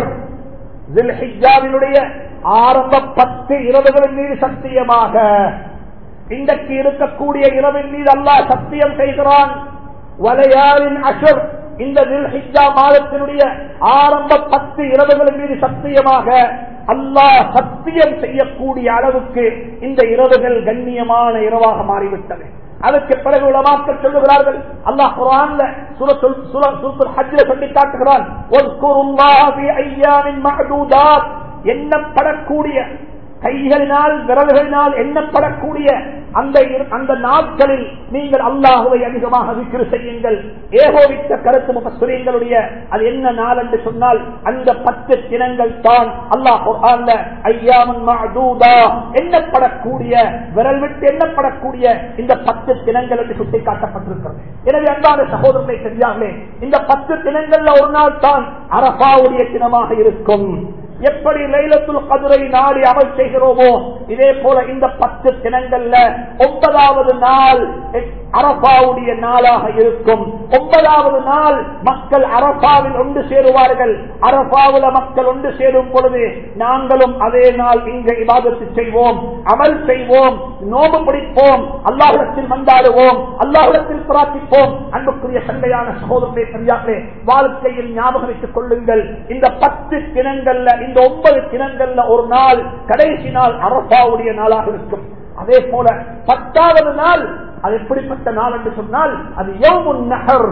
ஆரம்ப பத்து இரவுகளின் மீது சத்தியமாக இன்றைக்கு இருக்கக்கூடிய இரவின் மீது அல்லாஹ் சத்தியம் செய்கிறான் வலையாளின் அஷர் இந்த ஹிஜா மாதத்தினுடைய ஆரம்ப பத்து இரவுகளின் மீது சத்தியமாக அல்லாஹ் சத்தியம் செய்யக்கூடிய அளவுக்கு இந்த இரவுகள் கண்ணியமான இரவாக மாறிவிட்டது அதற்கு பிறகு உலமாக்கள் சொல்லுகிறார்கள் அல்லாஹ் குரான்ல ஹஜ்ல சொல்லி காட்டுகிறான் எண்ணப்படக்கூடிய கைகளினால் விரல்களினால் எண்ணப்படக்கூடிய அந்த அந்த நாட்களில் நீங்கள் அல்லாஹுவை அதிகமாக விக்கிரு செய்யுங்கள் ஏகோவித்த கருத்து முகசுரியங்களுடைய அது என்ன நாள் என்று சொன்னால் அந்த பத்து தினங்கள் தான் அல்லாஹ் ஐயாமன் எண்ணப்படக்கூடிய விரல் விட்டு எண்ணப்படக்கூடிய இந்த பத்து தினங்கள் என்று சுட்டி காட்டப்பட்டிருக்கிறது எனவே அன்பான சகோதரனை தெரியாமலே இந்த பத்து தினங்கள்ல ஒரு நாள் தான் அரபாவுடைய தினமாக இருக்கும் எப்படி லைலத்துல் கதுரை நாடி அமல் செய்கிறோமோ இதே போல இந்த பத்து தினங்கள்ல ஒன்பதாவது நாள் அரபாவுடைய நாளாக இருக்கும் ஒன்பதாவது நாள் மக்கள் அரபாவில் ஒன்று சேருவார்கள் அரபாவுல மக்கள் ஒன்று சேரும் பொழுது நாங்களும் அதே நாள் இங்கு இபாதத்து செய்வோம் அமல் செய்வோம் நோம்பு பிடிப்போம் அல்லாஹிடத்தில் மந்தாடுவோம் அல்லாஹிடத்தில் பிரார்த்திப்போம் அன்புக்குரிய சண்டையான சகோதரத்தை சரியாகவே வாழ்க்கையில் ஞாபகம் வைத்துக் கொள்ளுங்கள் இந்த பத்து தினங்கள்ல இந்த ஒன்பது தினங்கள்ல ஒரு நாள் கடைசி நாள் அரபாவுடைய நாளாக இருக்கும் அதே போல பத்தாவது நாள் அது எப்படிப்பட்ட நாள் என்று சொன்னால் அது யவுமுன் நஹர்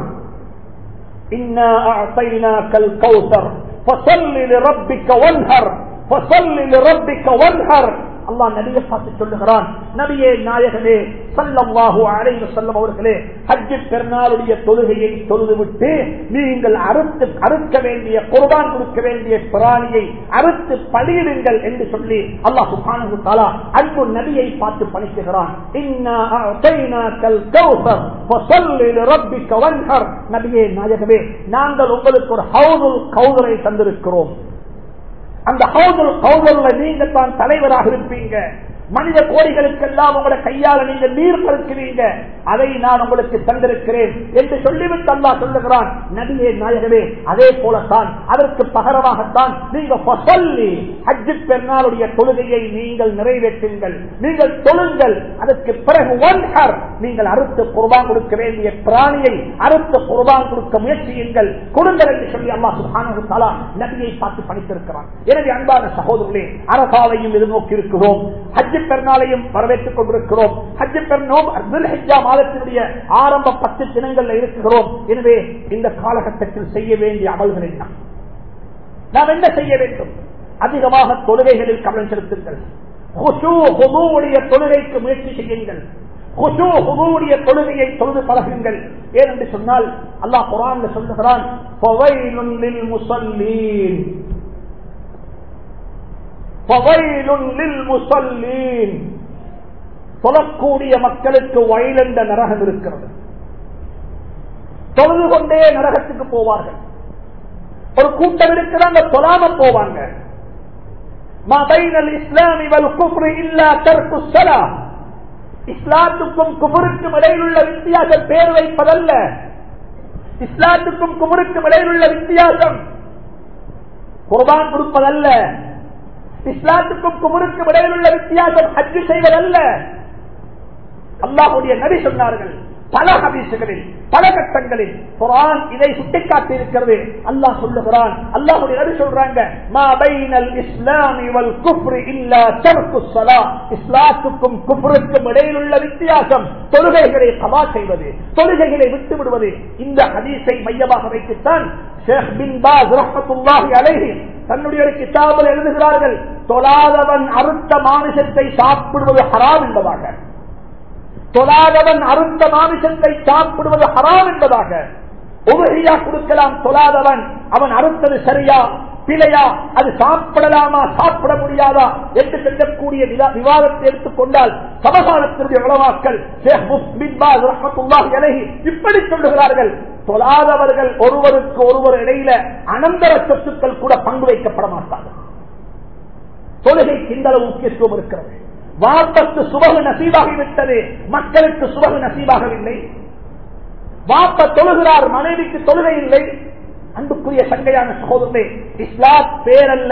இன்னா அஅதைனாக்கல் கௌசர் ஃபஸல்லி லிரப்பிக வன்ஹர் ஃபஸல்லி லிரப்பிக வன்ஹர் அல்லாஹ் நபியை பார்த்து சொல்லுகிறான் நபியே நாயகனே சல்லல்லாஹு அலைஹி வஸல்லம் அவர்களே ஹஜ் பெருநாளுடைய தொழுகையை தொழுதுவிட்டு நீங்கள் அறுத்து அறுக்க வேண்டிய குர்பான் கொடுக்க வேண்டிய பிராணியை அறுத்து பலியிடுங்கள் என்று சொல்லி அல்லாஹ் சுப்ஹானஹு தஆலா அன்பு நபியை பார்த்து பணிக்குகிறான் இன்னா அஅதைனாக்கல் கௌசர் ஃபஸல்லி லிரப்பிக வன்ஹர் நபியே நாயகமே நாங்கள் உங்களுக்கு ஒரு ஹவுதுல் கௌதரை தந்திருக்கிறோம் அந்த ஹவுதுல் கௌதல்ல நீங்க தான் தலைவராக இருப்பீங்க மனித கோடிகளுக்கெல்லாம் உங்களோட கையால நீங்க நீர் பருக்கிறீங்க அதை நான் உங்களுக்கு தந்திருக்கிறேன் என்று சொல்லிவிட்டு அல்லா சொல்லுகிறான் நபியே நாயகவே அதே போலத்தான் அதற்கு பகரமாகத்தான் நீங்க சொல்லி ஹஜ்ஜு பெருநாளுடைய தொழுகையை நீங்கள் நிறைவேற்றுங்கள் நீங்கள் தொழுங்கள் அதற்கு பிறகு ஒன்ஹர் நீங்கள் அறுத்து குர்பான் கொடுக்க வேண்டிய பிராணியை அறுத்து குர்பான் கொடுக்க முயற்சியுங்கள் கொடுங்கள் என்று சொல்லி அல்லா சுஹானு தலா நபியை பார்த்து பணித்திருக்கிறான் எனவே அன்பான சகோதரர்களே அரசாவையும் எதிர்நோக்கி இருக்கிறோம் ஹஜ் ஹஜ்ஜு பெருநாளையும் வரவேற்றுக் கொண்டிருக்கிறோம் ஹஜ்ஜு பெருநோம் ஹஜ்ஜா மாதத்தினுடைய ஆரம்ப பத்து தினங்கள்ல இருக்கிறோம் எனவே இந்த காலகட்டத்தில் செய்ய வேண்டிய அமல்கள் என்ன நாம் என்ன செய்ய வேண்டும் அதிகமாக தொழுகைகளில் கவனம் செலுத்துங்கள் உடைய தொழுகைக்கு முயற்சி செய்யுங்கள் உடைய தொழுகையை தொழுது பழகுங்கள் ஏனென்று சொன்னால் அல்லாஹ் குரான் சொல்லுகிறான் தொழக்கூடிய மக்களுக்கு வயலண்ட நரகம் இருக்கிறது தொழுது கொண்டே நரகத்துக்கு போவார்கள் ஒரு கூட்டம் இருக்கிறாங்க தொழாம போவாங்க இஸ்லாத்துக்கும் குபருக்கும் இடையில் உள்ள வித்தியாசம் பேர் வைப்பதல்ல இஸ்லாத்துக்கும் குமருக்கும் இடையில் உள்ள வித்தியாசம் குர்பான் கொடுப்பதல்ல இஸ்லாத்துக்கும் குமருக்கும் இடையில் உள்ள வித்தியாசம் ஹஜ்ஜு செய்வதல்ல அல்லாஹுடைய நபி சொன்னார்கள் பல ஹபீசுகளில் பல கட்டங்களில் குரான் இதை சுட்டிக்காட்டி இருக்கிறது அல்லாஹ் சொல்லுகிறான் அல்லாஹுடைய நபி சொல்றாங்க மா பைனல் இஸ்லாமி வல் குஃப்ரி இல்லா தர்க்கு ஸலா இஸ்லாத்துக்கும் குஃப்ருக்கும் இடையில் உள்ள வித்தியாசம் தொழுகைகளை கவா செய்வது தொழுகைகளை விட்டு விடுவது இந்த ஹதீஸை மையமாக வைத்துத்தான் ஷேக் பின் பாஸ் ரஹ்மத்துல்லாஹி அலைஹி தன்னுடைய ஒரு கிதாபில் எழுதுகிறார்கள் தொழாதவன் அறுத்த மாமிசத்தை சாப்பிடுவது ஹராம் என்பதாக தொழாதவன் அருந்த மாமிசத்தை சாப்பிடுவது ஹராம் என்பதாக உபரியா கொடுக்கலாம் தொழாதவன் அவன் அறுத்தது சரியா பிழையா அது சாப்பிடலாமா சாப்பிட முடியாதா என்று செல்லக்கூடிய விவாதத்தை எடுத்துக்கொண்டால் சமகாலத்தினுடைய உளவாக்கள் இப்படி சொல்லுகிறார்கள் தொழாதவர்கள் ஒருவருக்கு ஒருவர் இடையில அனந்தர சொத்துக்கள் கூட பங்கு வைக்கப்பட மாட்டார்கள் தொழுகைக்கு இந்த அளவு முக்கியத்துவம் இருக்கிறது வாப்பத்து சுபகு நசீவாகிவிட்டது மக்களுக்கு சுபகு நசீவாகவில்லை வாப்ப தொழுகிறார் மனைவிக்கு தொழுகை இல்லை அன்புக்குரிய சங்கையான சகோதரே இஸ்லாம் பேரல்ல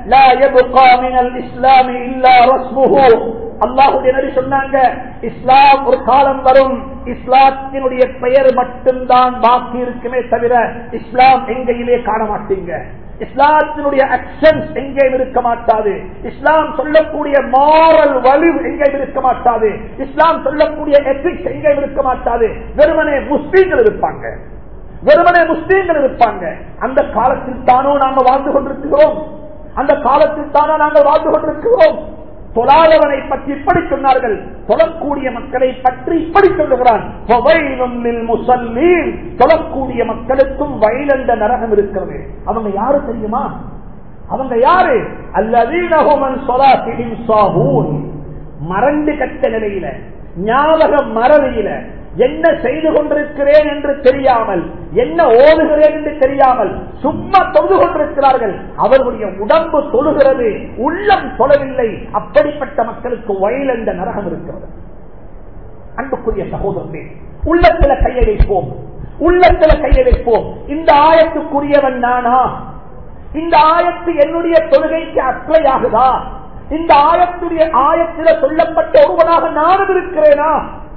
இஸ்லாமி இல்லா ரஸ்முஹு அல்லாஹுடைய நபி சொன்னாங்க இஸ்லாம் ஒரு காலம் வரும் இஸ்லாத்தினுடைய பெயர் மட்டும்தான் பாக்கி இருக்குமே தவிர இஸ்லாம் எங்கேயுமே காண மாட்டீங்க இஸ்லாத்தினுடைய ஆக்ஷன்ஸ் எங்கேயும் இருக்க மாட்டாது இஸ்லாம் சொல்லக்கூடிய மாரல் வலு எங்கேயும் இருக்க மாட்டாது இஸ்லாம் சொல்லக்கூடிய எத்திக்ஸ் எங்கேயும் இருக்க மாட்டாது வெறுமனே முஸ்லீம்கள் இருப்பாங்க வெறுமனே முஸ்லீம்கள் இருப்பாங்க அந்த காலத்தில் தானோ நாங்கள் வாழ்ந்து கொண்டிருக்கிறோம் அந்த காலத்தில் தானோ நாங்கள் வாழ்ந்து கொண்டிருக்கிறோம் தொழாதவனை பற்றி இப்படி சொன்னார்கள் தொழக்கூடிய மக்களை பற்றி இப்படி சொல்லுகிறான் தொழக்கூடிய மக்களுக்கும் வயலண்ட நரகம் இருக்கிறது அவங்க யாரு தெரியுமா அவங்க யாரு அல்லதீனகுமன் மறந்து கட்ட நிலையில ஞாபக மறதியில என்ன செய்து கொண்டிருக்கிறேன் என்று தெரியாமல் என்ன ஓதுகிறேன் என்று தெரியாமல் சும்மா தொழுது கொண்டிருக்கிறார்கள் அவர்களுடைய உடம்பு தொழுகிறது உள்ளம் தொழவில்லை அப்படிப்பட்ட மக்களுக்கு வயல் என்ற நரகம் இருக்கிறது அன்புக்குரிய சகோதரனே உள்ளத்துல கையை வைப்போம் உள்ளத்துல கையை வைப்போம் இந்த ஆயத்துக்குரியவன் நானா இந்த ஆயத்து என்னுடைய தொழுகைக்கு அப்ளை ஆகுதா இந்த ஆயத்துடைய ஆயத்தில சொல்லப்பட்ட ஒருவனாக நானும் இருக்கிறேனா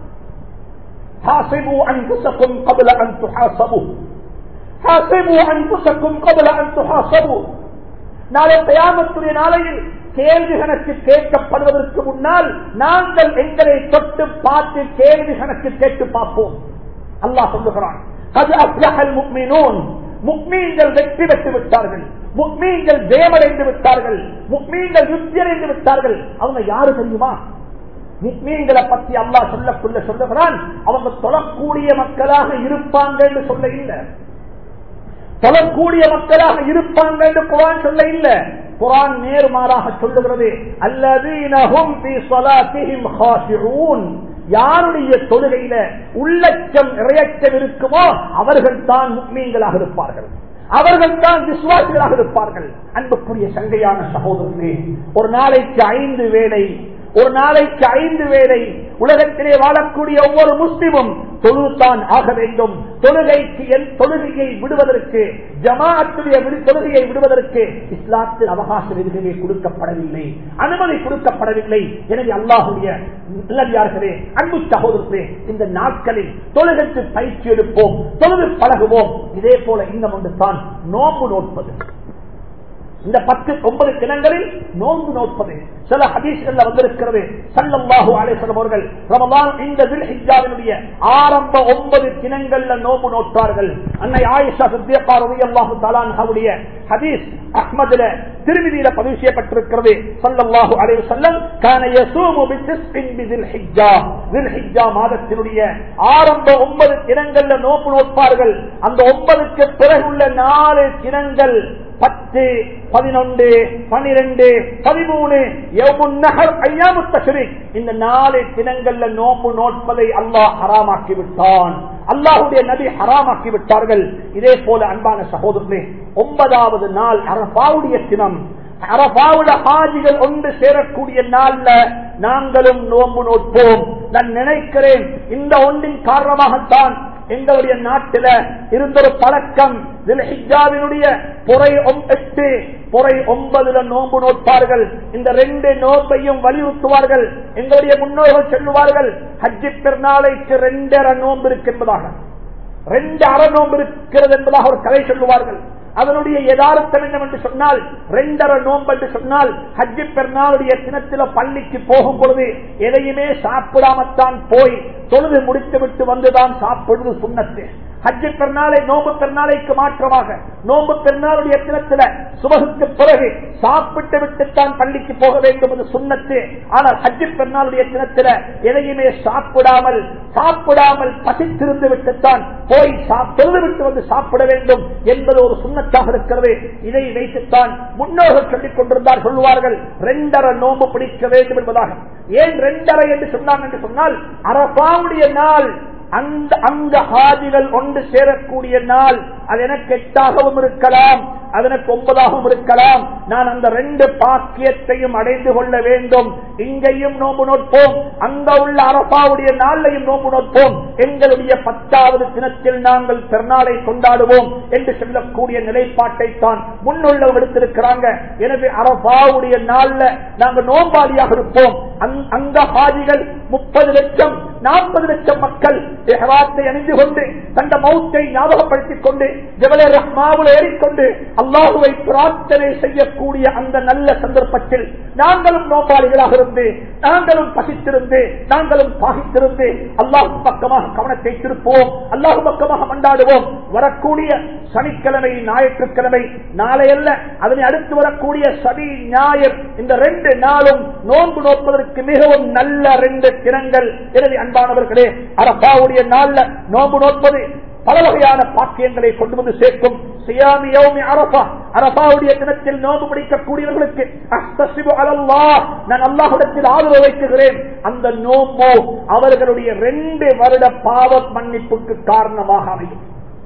حاسبوا أنفسكم قبل أن تحاسبوا حاسبوا أنفسكم قبل أن تحاسبوا நாளை தயாமத்துடைய நாளையில் கேள்வி கணக்கு கேட்கப்படுவதற்கு முன்னால் நாங்கள் எங்களை தொட்டு பார்த்து கேள்வி கணக்கு கேட்டு பார்ப்போம் அல்லாஹ் சொல்லுகிறான் அது அப்லஹல் முக்மினூன் முக்மீன்கள் வெற்றி பெற்று விட்டார்கள் முக்மீன்கள் ஜெயமடைந்து விட்டார்கள் முக்மீன்கள் யுத்தியடைந்து விட்டார்கள் அவங்க யாரு தெரியுமா முக்மீன்களை பத்தி அல்லா சொல்லக்குள்ள சொல்லுகிறான் அவங்க தொழக்கூடிய மக்களாக இருப்பாங்க என்று சொல்ல இல்லை தொழக்கூடிய மக்களாக இருப்பாங்க என்று குரான் சொல்ல இல்லை குரான் நேர்மாறாக சொல்லுகிறது அல்லதீனஹும் ஃபீ ஸலாத்திஹிம் காஷிஊன் யாருடைய தொழுகையில உள்ளச்சம் இறையச்சம் இருக்குமோ அவர்கள் தான் முக்மீன்களாக இருப்பார்கள் அவர்கள் தான் விசுவாசிகளாக இருப்பார்கள் அன்புக்குரிய சங்கையான சகோதரர்களே ஒரு நாளைக்கு ஐந்து வேளை ஒரு நாளைக்கு ஐந்து வேளை உலகத்திலே வாழக்கூடிய ஒவ்வொரு முஸ்லிமும் தொழுதான் ஆக வேண்டும் தொழுகைக்கு என் தொழுகையை விடுவதற்கு ஜமாத்துடைய தொழுகையை விடுவதற்கு இஸ்லாத்தில் அவகாச விதிகளே கொடுக்கப்படவில்லை அனுமதி கொடுக்கப்படவில்லை எனவே அல்லாஹுடைய நல்லடியார்களே அன்பு சகோதரர்களே இந்த நாட்களில் தொழுகைக்கு பயிற்சி எடுப்போம் தொழுது பழகுவோம் இதே போல இன்னும் ஒன்று தான் நோம்பு நோட்பது இந்த பத்து ஒன்பது தினங்களில் நோன்பு நோட்பது சில ஹதீஸ்கள் வந்திருக்கிறது சல்லல்லாஹு அலேசலம் அவர்கள் ரமலான் இந்த வில்ஹிஜாவினுடைய ஆரம்ப ஒன்பது தினங்கள்ல நோன்பு நோட்டார்கள் அன்னை ஆயிஷா சத்தியப்பா ரலியல்லாஹு தஆலாவுடைய ஹதீஸ் அஹ்மதுல திருமதியில பதிவு செய்யப்பட்டிருக்கிறது சல்லல்லாஹு அலைஹி வஸல்லம் கான யஸூமு பிதிஸ்இன் பிதில் ஹிஜ்ஜா தில் ஹிஜ்ஜா மாதத்தினுடைய ஆரம்ப ஒன்பது தினங்கள்ல நோன்பு நோட்பார்கள் அந்த ஒன்பதுக்கு பிறகு உள்ள நாலு தினங்கள் பத்து பதினொன்று பனிரெண்டு பதிமூணு இந்த நாலு தினங்கள்ல நோம்பு நோட்பதை அல்லாஹ் ஹராமாக்கி விட்டான் அல்லாஹுடைய நபி ஹராமாக்கி விட்டார்கள் இதே போல அன்பான சகோதரர்களே ஒன்பதாவது நாள் அரபாவுடைய தினம் அரபாவுல ஹாஜிகள் ஒன்று சேரக்கூடிய நாள்ல நாங்களும் நோம்பு நோட்போம் நான் நினைக்கிறேன் இந்த ஒன்றின் காரணமாகத்தான் எங்களுடைய நாட்டில இருந்தொரு பழக்கம் ஹிஜாவினுடைய பொறை எட்டு பொறை ஒன்பதுல நோன்பு நோட்பார்கள் இந்த ரெண்டு நோன்பையும் வலியுறுத்துவார்கள் எங்களுடைய முன்னோர்கள் சொல்லுவார்கள் ஹஜ்ஜி பெருநாளைக்கு ரெண்டரை நோன்பு இருக்கு என்பதாக ரெண்டு அற நோன்பு இருக்கிறது என்பதாக ஒரு கதை சொல்லுவார்கள் அதனுடைய யதார்த்தம் என்னவென்று சொன்னால் ரெண்டரை நோன்பு என்று சொன்னால் ஹஜ்ஜி பெருநாளுடைய தினத்தில பள்ளிக்கு போகும் பொழுது எதையுமே சாப்பிடாமத்தான் போய் தொழுது முடித்து விட்டு வந்துதான் சாப்பிடுவது சுண்ணத்து ஹஜ்ஜி பெருநாளை நோம்பு பெருநாளைக்கு மாற்றமாக நோம்பு பெருநாளுடைய தினத்தில சுபகுக்கு பிறகு சாப்பிட்டு விட்டுத்தான் பள்ளிக்கு போக வேண்டும் என்று சுண்ணத்து ஆனால் ஹஜ்ஜி பெருநாளுடைய தினத்தில எதையுமே சாப்பிடாமல் சாப்பிடாமல் பசித்திருந்து விட்டுத்தான் போய் தொழுது விட்டு வந்து சாப்பிட வேண்டும் என்பது ஒரு சுண்ணத்தாக இருக்கிறது இதை வைத்துத்தான் முன்னோர்கள் சொல்லிக் கொண்டிருந்தார் சொல்லுவார்கள் ரெண்டரை நோம்பு பிடிக்க வேண்டும் என்பதாக ஏன் ரெண்டரை என்று சொன்னாங்க என்று சொன்னால் அரபாவுடைய நாள் அந்த அங்க ஹாஜிகள் ஒன்று சேரக்கூடிய நாள் அது எனக்கு எட்டாகவும் இருக்கலாம் அது எனக்கு ஒன்பதாகவும் இருக்கலாம் நான் அந்த ரெண்டு பாக்கியத்தையும் அடைந்து கொள்ள வேண்டும் இங்கேயும் நோம்பு நோட்போம் அங்க உள்ள அரபாவுடைய நாளையும் நோம்பு நோட்போம் எங்களுடைய பத்தாவது தினத்தில் நாங்கள் பெருநாளை கொண்டாடுவோம் என்று சொல்லக்கூடிய நிலைப்பாட்டை தான் முன்னுள்ளவங்க எடுத்திருக்கிறாங்க எனவே அரபாவுடைய நாள்ல நாங்கள் நோம்பாளியாக இருப்போம் அங்க ஹாஜிகள் முப்பது லட்சம் நாற்பது லட்சம் மக்கள் எஹராத்தை அணிந்து கொண்டு தந்த மௌத்தை ஞாபகப்படுத்திக் கொண்டு ஜபல ரஹ்மாவில் ஏறிக்கொண்டு அல்லாஹுவை பிரார்த்தனை செய்யக்கூடிய அந்த நல்ல சந்தர்ப்பத்தில் நாங்களும் நோபாளிகளாக இருந்து நாங்களும் பசித்திருந்து நாங்களும் பாகித்திருந்து அல்லாஹு பக்கமாக கவனத்தை திருப்போம் அல்லாஹு பக்கமாக கொண்டாடுவோம் வரக்கூடிய சனிக்கிழமை ஞாயிற்றுக்கிழமை நாளையல்ல அதனை அடுத்து வரக்கூடிய சனி ஞாயிறு இந்த ரெண்டு நாளும் நோன்பு நோப்பதற்கு மிகவும் நல்ல ரெண்டு தினங்கள் எனவே அன்பானவர்களே அரபாவுடைய நாள்ல நோன்பு நோற்பது பல வகையான பாக்கியங்களை கொண்டு வந்து சேர்க்கும் சியாமி யௌமி அரபா அரபாவுடைய தினத்தில் நோம்பு பிடிக்கக்கூடியவர்களுக்கு அஸ்தசிபு அலல்லாஹ் நான் அல்லாஹ்விடத்தில் ஆதரவு வைக்குகிறேன் அந்த நோம்போ அவர்களுடைய ரெண்டு வருட பாவ மன்னிப்புக்கு காரணமாக அமையும்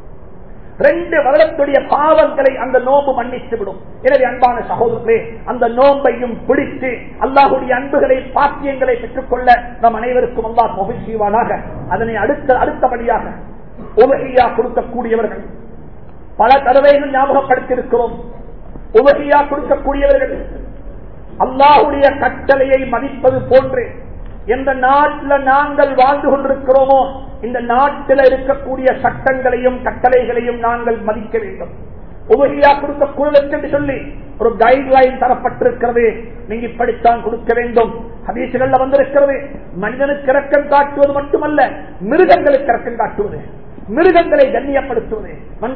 ரெண்டு வருடத்துடைய பாவங்களை அந்த நோம்பு மன்னித்து விடும் எனவே அன்பான சகோதரர்களே அந்த நோம்பையும் பிடித்து அல்லாஹுடைய அன்புகளை பாக்கியங்களை பெற்றுக்கொள்ள நம் அனைவருக்கும் அல்லாஹ் மகிழ்ச்சிவானாக அதனை அடுத்த அடுத்தபடியாக உலகையா கொடுக்கக்கூடியவர்கள் பல தடவைகள் ஞாபகப்படுத்தியிருக்கிறோம் உலகையா கொடுக்கக்கூடியவர்கள் அல்லாஹுடைய கட்டளையை மதிப்பது போன்று எந்த நாட்டில் நாங்கள் வாழ்ந்து கொண்டிருக்கிறோமோ இந்த நாட்டில் இருக்கக்கூடிய சட்டங்களையும் கட்டளைகளையும் நாங்கள் மதிக்க வேண்டும் உபகியா கொடுக்க குழுவுக்கு என்று சொல்லி ஒரு கைட்லைன் தரப்பட்டிருக்கிறது நீங்க இப்படித்தான் கொடுக்க வேண்டும் ஹதீசுகள்ல வந்திருக்கிறது மனிதனுக்கு இறக்கம் காட்டுவது மட்டுமல்ல மிருகங்களுக்கு இறக்கம் காட்டுவது மிருகங்களை கண்ணியப்படுத்துவது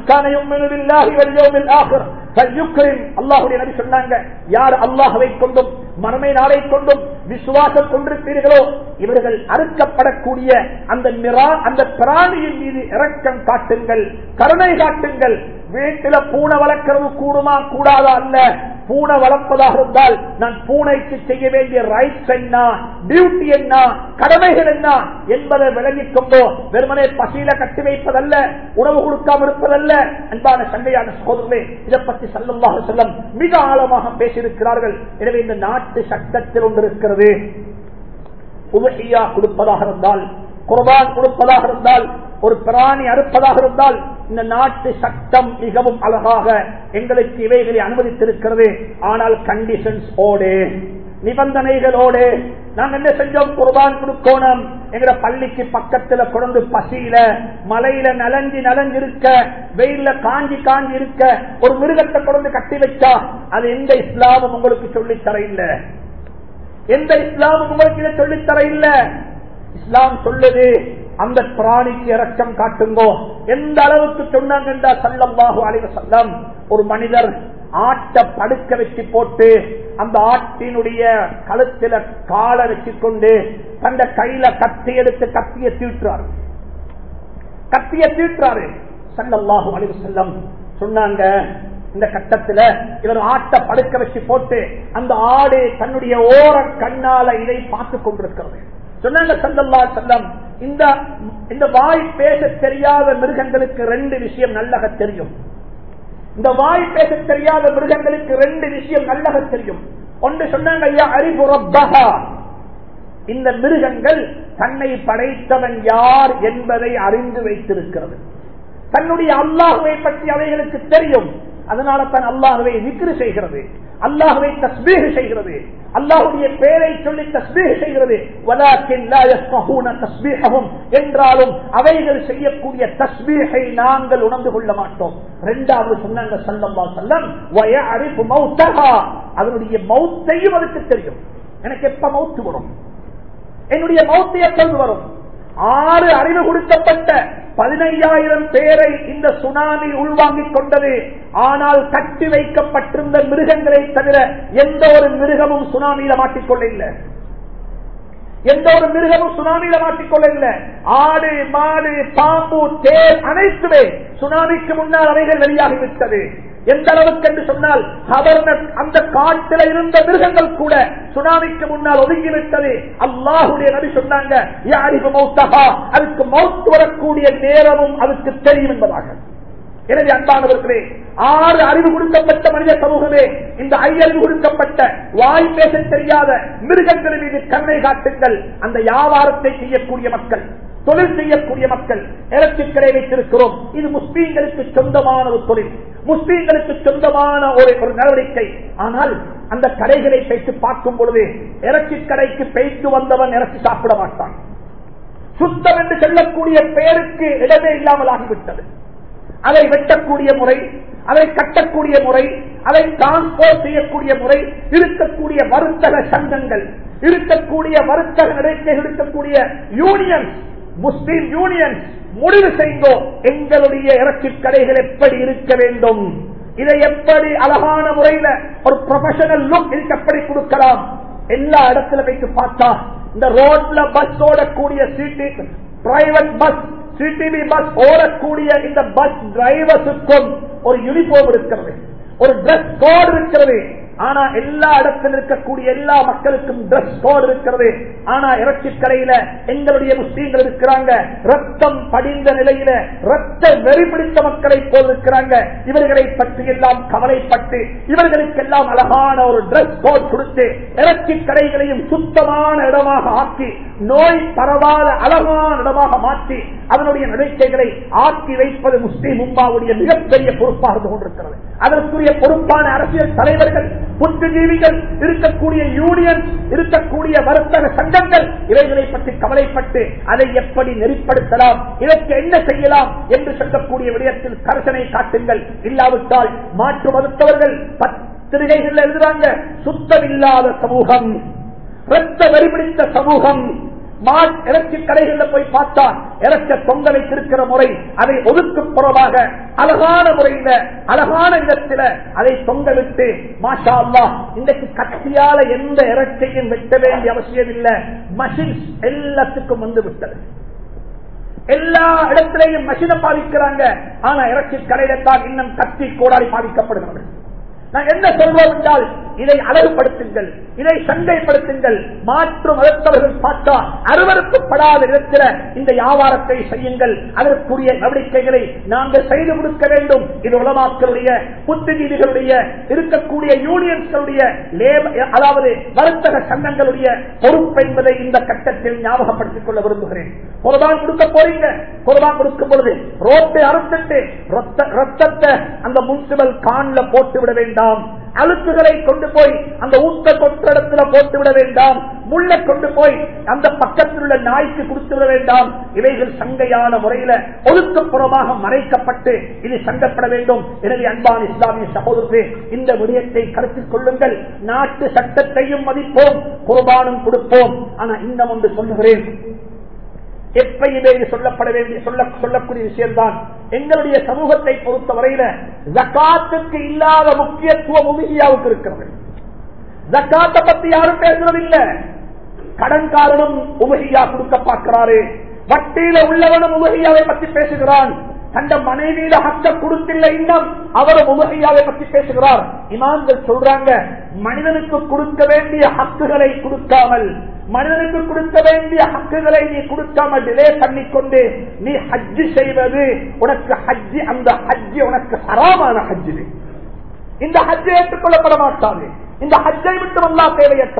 அல்லாஹுடைய நபி சொன்னாங்க யார் அல்லாஹவை கொண்டும் மனமை நாளை கொண்டும் விசுவாசம் கொண்டிருப்பீர்களோ இவர்கள் அறுக்கப்படக்கூடிய அந்த நிரா அந்த பிராணியின் மீது இரக்கம் காட்டுங்கள் கருணை காட்டுங்கள் வீட்டில பூனை வளர்க்கிறது கூடுமா கூடாதா அல்ல பூனை வளர்ப்பதாக இருந்தால் நான் பூனைக்கு செய்ய வேண்டிய ரைட்ஸ் என்ன டியூட்டி என்ன கடமைகள் என்ன என்பதை விளங்கிக் கொண்டோ வெறுமனே பசியில கட்டி வைப்பதல்ல உணவு கொடுக்காம இருப்பதல்ல அன்பான சண்டையான சகோதரர்களே இதை பற்றி சல்லல்லாஹு செல்லம் மிக ஆழமாக பேசியிருக்கிறார்கள் எனவே இந்த நாட்டு சட்டத்தில் ஒன்று இருக்கிறது உபகையா கொடுப்பதாக இருந்தால் குர்பான் கொடுப்பதாக இருந்தால் ஒரு பிராணி அறுப்பதாக இருந்தால் இந்த நாட்டு சட்டம் மிகவும் அழகாக எங்களுக்கு இவைகளை அனுமதித்திருக்கிறது ஆனால் கண்டிஷன்ஸ் ஓடு நிபந்தனைகளோடு நாங்க என்ன செஞ்சோம் குர்பான் கொடுக்கணும் எங்கட பள்ளிக்கு பக்கத்துல கொண்டு பசியில மலையில நலஞ்சி நலஞ்சு இருக்க வெயில்ல காஞ்சி காஞ்சி இருக்க ஒரு மிருகத்தை கொண்டு கட்டி வச்சா அது எந்த இஸ்லாமும் உங்களுக்கு சொல்லித்தர இல்ல எந்த இஸ்லாமும் உங்களுக்கு இதை சொல்லித்தர இல்ல இஸ்லாம் சொல்லுது அந்த பிராணிக்கு இறக்கம் காட்டுங்கோ எந்த அளவுக்கு சொன்னாங்க சல்லம்பாகு அலைவ சொல்லம் ஒரு மனிதர் ஆட்டை படுக்க வச்சு போட்டு அந்த ஆட்டினுடைய கழுத்துல காலை வச்சுக்கொண்டு தந்த கையில கத்தி எடுத்து கத்திய தீட்டுறாரு கத்திய தீட்டுறாரு சல்லல்லாஹு அலைவ செல்லம் சொன்னாங்க இந்த கட்டத்துல இவர் ஆட்டை படுக்க வச்சு போட்டு அந்த ஆடு தன்னுடைய ஓர கண்ணால இதை பார்த்து கொண்டிருக்கிறது சொன்னாங்க சல்லல்லா செல்லம் இந்த இந்த வாய் பேச தெரியாத மிருகங்களுக்கு ரெண்டு விஷயம் நல்லக தெரியும் இந்த வாய் பேச தெரியாத மிருகங்களுக்கு ரெண்டு விஷயம் நல்லக தெரியும் ஒன்று சொன்னாங்க ஐயா அறிபுறப்பகா இந்த மிருகங்கள் தன்னை படைத்தவன் யார் என்பதை அறிந்து வைத்திருக்கிறது தன்னுடைய அல்லாஹுவை பற்றி அவைகளுக்கு தெரியும் அதனால தன் அல்லாஹுவை விக்ரு செய்கிறது அல்லாஹுவை தஸ்பீக செய்கிறது அல்லாஹுடைய பெயரை சொல்லி தஸ்பீக செய்கிறது என்றாலும் அவைகள் செய்யக்கூடிய தஸ்பீகை நாங்கள் உணர்ந்து கொள்ள மாட்டோம் இரண்டாவது சொன்னாங்க சல்லம்மா செல்லம் அறிவு மௌத்தகா அதனுடைய மௌத்தையும் அதுக்கு தெரியும் எனக்கு எப்ப மௌத்து வரும் என்னுடைய மௌத்து எப்போது வரும் ஆறு அறிவு கொடுக்கப்பட்ட பதினையாயிரம் பேரை இந்த சுனாமி உள்வாங்கிக் கொண்டது ஆனால் கட்டி வைக்கப்பட்டிருந்த மிருகங்களை தவிர எந்த ஒரு மிருகமும் சுனாமியில மாட்டிக்கொள்ள இல்லை எந்த ஒரு மிருகமும் சுனாமியில மாட்டிக்கொள்ள இல்லை ஆடு மாடு பாம்பு தேர் அனைத்துமே சுனாமிக்கு முன்னால் அவைகள் வெளியாகிவிட்டது எந்த அளவுக்கு என்று சொன்னால் அந்த காட்டில இருந்த மிருகங்கள் கூட சுனாமிக்கு முன்னால் ஒதுங்கிவிட்டது அல்லாஹுடைய நபி சொன்னாங்க யாரிபு மௌத்தகா அதுக்கு மௌத்து வரக்கூடிய நேரமும் அதுக்கு தெரியும் என்பதாக எனவே அன்பானவர்களே ஆறு அறிவு கொடுக்கப்பட்ட மனித சமூகமே இந்த ஐயறிவு கொடுக்கப்பட்ட வாய் பேச தெரியாத மிருகங்கள் மீது கண்ணை காட்டுங்கள் அந்த வியாபாரத்தை செய்யக்கூடிய மக்கள் தொழில் செய்யக்கூடிய மக்கள் இறச்சிக்கடை வைத்திருக்கிறோம் இது முஸ்லீம்களுக்கு சொந்தமான ஒரு தொழில் முஸ்லீம்களுக்கு சொந்தமான ஒரு ஒரு நடவடிக்கை ஆனால் அந்த கடைகளை பேசி பார்க்கும் பொழுது இறச்சி கடைக்கு பேய்த்து வந்தவன் இறச்சி சாப்பிட மாட்டான் சுத்தம் என்று சொல்லக்கூடிய பெயருக்கு இடமே இல்லாமல் ஆகிவிட்டது அதை வெட்டக்கூடிய முறை அதை கட்டக்கூடிய முறை அதை டிரான்ஸ்போர்ட் செய்யக்கூடிய முறை இருக்கக்கூடிய வர்த்தக சங்கங்கள் இருக்கக்கூடிய வர்த்தக நடவடிக்கை இருக்கக்கூடிய யூனியன் முஸ்லிம் யூனியன் முடிவு செய்தோ எங்களுடைய இறச்சி கடைகள் எப்படி இருக்க வேண்டும் இதை எப்படி அழகான முறையில ஒரு ப்ரொஃபஷனல் லுக் இதுக்கு எப்படி கொடுக்கலாம் எல்லா இடத்துல வைத்து பார்த்தா இந்த ரோட்ல பஸ் ஓடக்கூடிய city private bus CTV bus ஓடக்கூடிய இந்த பஸ் டிரைவர்ஸுக்கும் ஒரு யூனிஃபார்ம் இருக்கிறது ஒரு டிரெஸ் கோட் இருக்கிறது ஆனா எல்லா இடத்தில் இருக்கக்கூடிய எல்லா மக்களுக்கும் டிரெஸ் கோட் இருக்கிறது ஆனா இறைச்சி கடையில எங்களுடைய முஸ்லீம்கள் இருக்கிறாங்க ரத்தம் படிந்த நிலையில ரத்த வெறி பிடித்த மக்களை போல் இருக்கிறாங்க இவர்களை பற்றி எல்லாம் கவலைப்பட்டு இவர்களுக்கெல்லாம் அழகான ஒரு டிரெஸ் கோட் கொடுத்து இறைச்சி கடைகளையும் சுத்தமான இடமாக ஆக்கி நோய் பரவாத அழகான இடமாக மாற்றி அதனுடைய நடவடிக்கைகளை ஆக்கி வைப்பது முஸ்லீம் உம்மாவுடைய மிகப்பெரிய பொறுப்பாக இருந்து கொண்டிருக்கிறது அதற்குரிய பொறுப்பான அரசியல் தலைவர்கள் புத்திஜீவிகள் இருக்கக்கூடிய யூனியன் இருக்கக்கூடிய வர்த்தக சங்கங்கள் இவைகளை பற்றி கவலைப்பட்டு அதை எப்படி நெறிப்படுத்தலாம் இதற்கு என்ன செய்யலாம் என்று சொல்லக்கூடிய விடயத்தில் கரசனை காட்டுங்கள் இல்லாவிட்டால் மாற்று மருத்துவர்கள் பத்திரிகைகள் எழுதுறாங்க சுத்தமில்லாத சமூகம் ரத்த வெறிபிடித்த சமூகம் இறச்சி கடைகளில் போய் பார்த்தா இறச்ச தொங்க வைத்திருக்கிற முறை அதை ஒதுக்கு புறமாக அழகான முறையில அழகான விதத்தில அதை தொங்க விட்டு மாஷா அல்லா இன்றைக்கு கத்தியால எந்த இறச்சையும் வெட்ட வேண்டிய அவசியம் இல்லை மஷின்ஸ் எல்லாத்துக்கும் வந்து விட்டது எல்லா இடத்திலையும் மஷினை பாதிக்கிறாங்க ஆனா இறச்சி கடையில தான் இன்னும் கத்தி கோடாரி பாதிக்கப்படுகிறது நான் என்ன சொல்வோம் என்றால் இதை அழகுபடுத்துங்கள் இதை சந்தைப்படுத்துங்கள் மாற்று மதத்தவர்கள் பார்த்தா அருவறுக்கப்படாத இடத்தில் இந்த வியாபாரத்தை செய்யுங்கள் அதற்குரிய நடவடிக்கைகளை நாங்கள் செய்து கொடுக்க வேண்டும் இது உலமாக்களுடைய புத்திஜீவிகளுடைய இருக்கக்கூடிய யூனியன்ஸ்களுடைய அதாவது வர்த்தக சங்கங்களுடைய பொறுப்பு என்பதை இந்த கட்டத்தில் ஞாபகப்படுத்திக் கொள்ள விரும்புகிறேன் குரபான் கொடுக்க போறீங்க குரபான் கொடுக்கும் பொழுது ரோட்டை அறுத்துட்டு ரத்தத்தை அந்த முன்சிபல் கான்ல போட்டு விட வேண்டாம் அழுக்குகளை கொண்டு போய் அந்த ஊத்த கொட்டடத்துல போட்டு விட வேண்டாம் முள்ளை கொண்டு போய் அந்த பக்கத்தில் உள்ள நாய்க்கு கொடுத்து விட வேண்டாம் இவைகள் சங்கையான முறையில ஒதுக்கப்புறமாக மறைக்கப்பட்டு இது சங்கப்பட வேண்டும் எனவே அன்பான் இஸ்லாமிய சகோதரர்களே இந்த விடயத்தை கருத்தில் கொள்ளுங்கள் நாட்டு சட்டத்தையும் மதிப்போம் குர்பானும் கொடுப்போம் ஆனா இன்னும் ஒன்று சொல்லுகிறேன் எப்பயுமே இது சொல்லப்பட வேண்டிய சொல்ல சொல்லக்கூடிய விஷயம்தான் எங்களுடைய சமூகத்தை பொறுத்த வரையில ஜக்காத்துக்கு இல்லாத முக்கியத்துவம் உமிகியாவுக்கு இருக்கிறது ஜக்காத்தை பத்தி யாரும் பேசுறதில்லை கடன்காரனும் உமகியா கொடுக்க பார்க்கிறாரு வட்டியில உள்ளவனும் உமகியாவை பத்தி பேசுகிறான் தந்த மனைவியில ஹக்க கொடுத்தில்லை இன்னும் அவரும் உமகையாவை பற்றி பேசுகிறார் இமான்கள் சொல்றாங்க மனிதனுக்கு கொடுக்க வேண்டிய ஹக்குகளை கொடுக்காமல் மனிதனுக்கு கொடுக்க வேண்டிய ஹக்குகளை நீ கொடுக்காமல் டிலே பண்ணிக்கொண்டு நீ ஹஜ்ஜு செய்வது உனக்கு ஹஜ்ஜி அந்த ஹஜ்ஜி உனக்கு ஹராமான ஹஜ்ஜு இந்த ஹஜ்ஜை ஏற்றுக்கொள்ளப்பட மாட்டாது இந்த ஹஜ்ஜை விட்டு அல்லா தேவையற்றவன்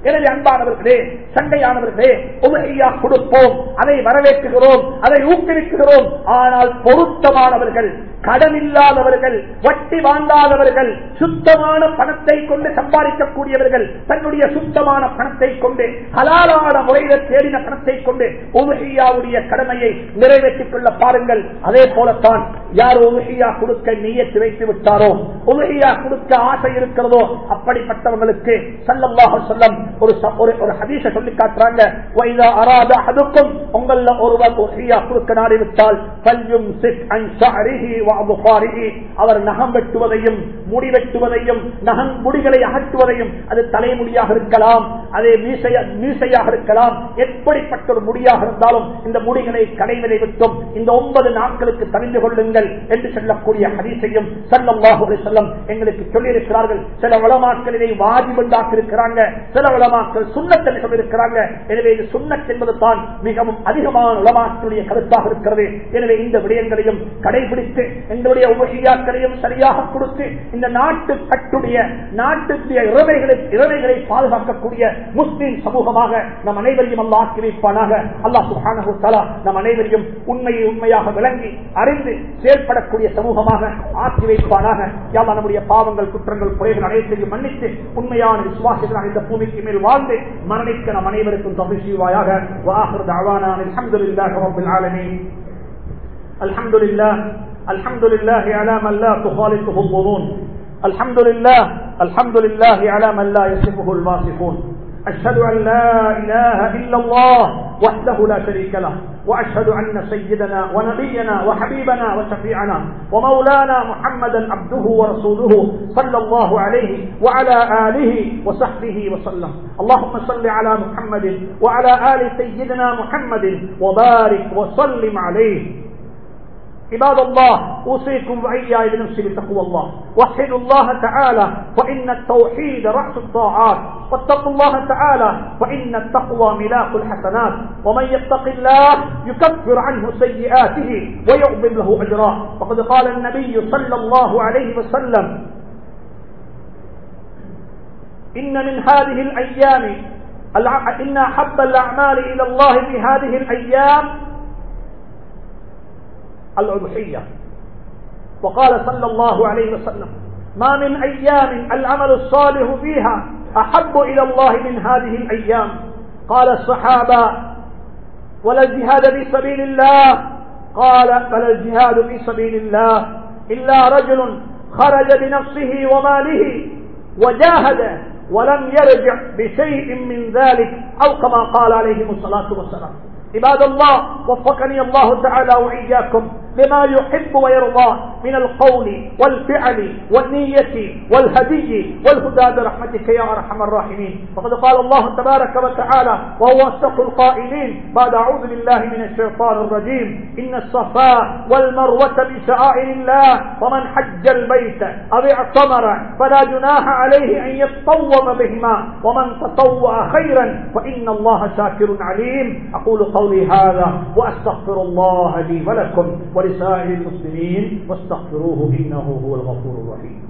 எனவே அன்பானவர்களே சண்டையானவர்களே உலகையா கொடுப்போம் அதை வரவேற்கிறோம் அதை ஊக்குவிக்கிறோம் ஆனால் பொருத்தமானவர்கள் கடன் இல்லாதவர்கள் வட்டி வாங்காதவர்கள் சுத்தமான பணத்தை கொண்டு சம்பாதிக்கக்கூடியவர்கள் தன்னுடைய சுத்தமான பணத்தை கொண்டு ஹலாலான முறையில் தேடின பணத்தை கொண்டு உலகையாவுடைய கடமையை நிறைவேற்றிக் கொள்ள பாருங்கள் அதே போலத்தான் யார் உலகையா கொடுக்க நீயத்து வைத்து விட்டாரோ உலகையா கொடுக்க ஆசை இருக்கிறதோ அப்படிப்பட்டவங்களுக்கு சல்லல்லாஹு சொல்லம் ஒரு ச- ஒரு ஒரு ஹதீஸ சொல்லி காட்டுறாங்க வைதா அராத அதுக்கும் உங்கள ஒருவர் உலகையா கொடுக்க நாடிவிட்டால் பல்யும் சிக் அன் ஷஅரிஹி வ அபுகாரிஹி அவர் நகம் வெட்டுவதையும் முடி வெட்டுவதையும் நகம் முடிகளை அகற்றுவதையும் அது தலைமுடியாக இருக்கலாம் அதே மீசைய மீசையாக இருக்கலாம் எப்படிப்பட்ட ஒரு முடியாக இருந்தாலும் இந்த முடிகளை கடைவிலை விட்டும் இந்த ஒன்பது நாட்களுக்கு தணிந்து கொள்ளுங்கள் என்று சொல்லக்கூடிய ஹதீஸையும் சல்லல்லாஹு அலைஹி வஸல்லம் எங்களுக்கு சொல்லியிருக்கிறார்கள் சில உலமாக்கள் இதை வாஜிபண்டாக்கி இருக்கிறாங்க சில உலமாக்கள் சுண்ணத்தை சொல்லியிருக்கிறாங்க எனவே இது சுண்ணத் என்பது தான் மிகவும் அதிகமான உலமாக்களுடைய கருத்தாக இருக்கிறது எனவே இந்த விடயங்களையும் கடைபிடித்து எங்களுடைய உபகியாக்களையும் சரியாக கொடுத்து இந்த நாட்டு கட்டுடைய நாட்டுடைய இறவைகளை இறவைகளை பாதுகாக்கக்கூடிய முஸ்லிம் சமூகமாக நம் அனைவரையும் அல்லா ஆக்கி வைப்பானாக அல்லாஹ் சுப்ஹானஹு வ தஆலா நம் அனைவரையும் உண்மையை உண்மையாக விளங்கி அறிந்து செயல்படக்கூடிய சமூகமாக ஆக்கி வைப்பானாக யாவா நம்முடைய பாவங்கள் குற்றங்கள் குறைகள் அனைத்தையும் மன்னித்து உண்மையான விசுவாசிகளாக இந்த பூமிக்கு மேல் வாழ்ந்து மரணிக்க நம் அனைவருக்கும் தொகை செய்வாயாக வாஹர் தாவானான் அல்ஹம்துலில்லாஹி ரப்பில் ஆலமீன் الحمد لله الحمد لله على من لا تخالطه الظنون الحمد لله الحمد لله على من لا يصفه الواصفون أشهد أن لا إله إلا الله وحده لا شريك له وأشهد أن سيدنا ونبينا وحبيبنا وشفيعنا ومولانا محمدا عبده ورسوله صلى الله عليه وعلى آله وصحبه وسلم اللهم صل على محمد وعلى آل سيدنا محمد وبارك وسلم عليه عباد الله أوصيكم وإياي بنفسي بتقوى الله وحدوا الله تعالى فإن التوحيد رأس الطاعات واتقوا الله تعالى فإن التقوى ملاك الحسنات ومن يتق الله يكفر عنه سيئاته ويعظم له أجرا وقد قال النبي صلى الله عليه وسلم إن من هذه الأيام الع- إن أحب الأعمال إلى الله في هذه الأيام الأضحية وقال صلى الله عليه وسلم ما من أيام العمل الصالح فيها أحب إلى الله من هذه الأيام قال الصحابة ولا الجهاد في سبيل الله قال فلا الجهاد في سبيل الله إلا رجل خرج بنفسه وماله وجاهد ولم يرجع بشيء من ذلك أو كما قال عليهم الصلاة والسلام عباد الله وفقني الله تعالى وإياكم لما يحب ويرضى من القول والفعل والنية والهدي والهدى برحمتك يا أرحم الراحمين وقد قال الله تبارك وتعالى وهو أصدق القائلين بعد أعوذ بالله من الشيطان الرجيم إن الصفا والمروة من شعائر الله ومن حج البيت أو اعتمر فلا جناح عليه أن يتطوم بهما ومن تطوع خيرا فإن الله شاكر عليم أقول قولي هذا وأستغفر الله لي ولكم ولسائر المسلمين واستغفروه إنه هو الغفور الرحيم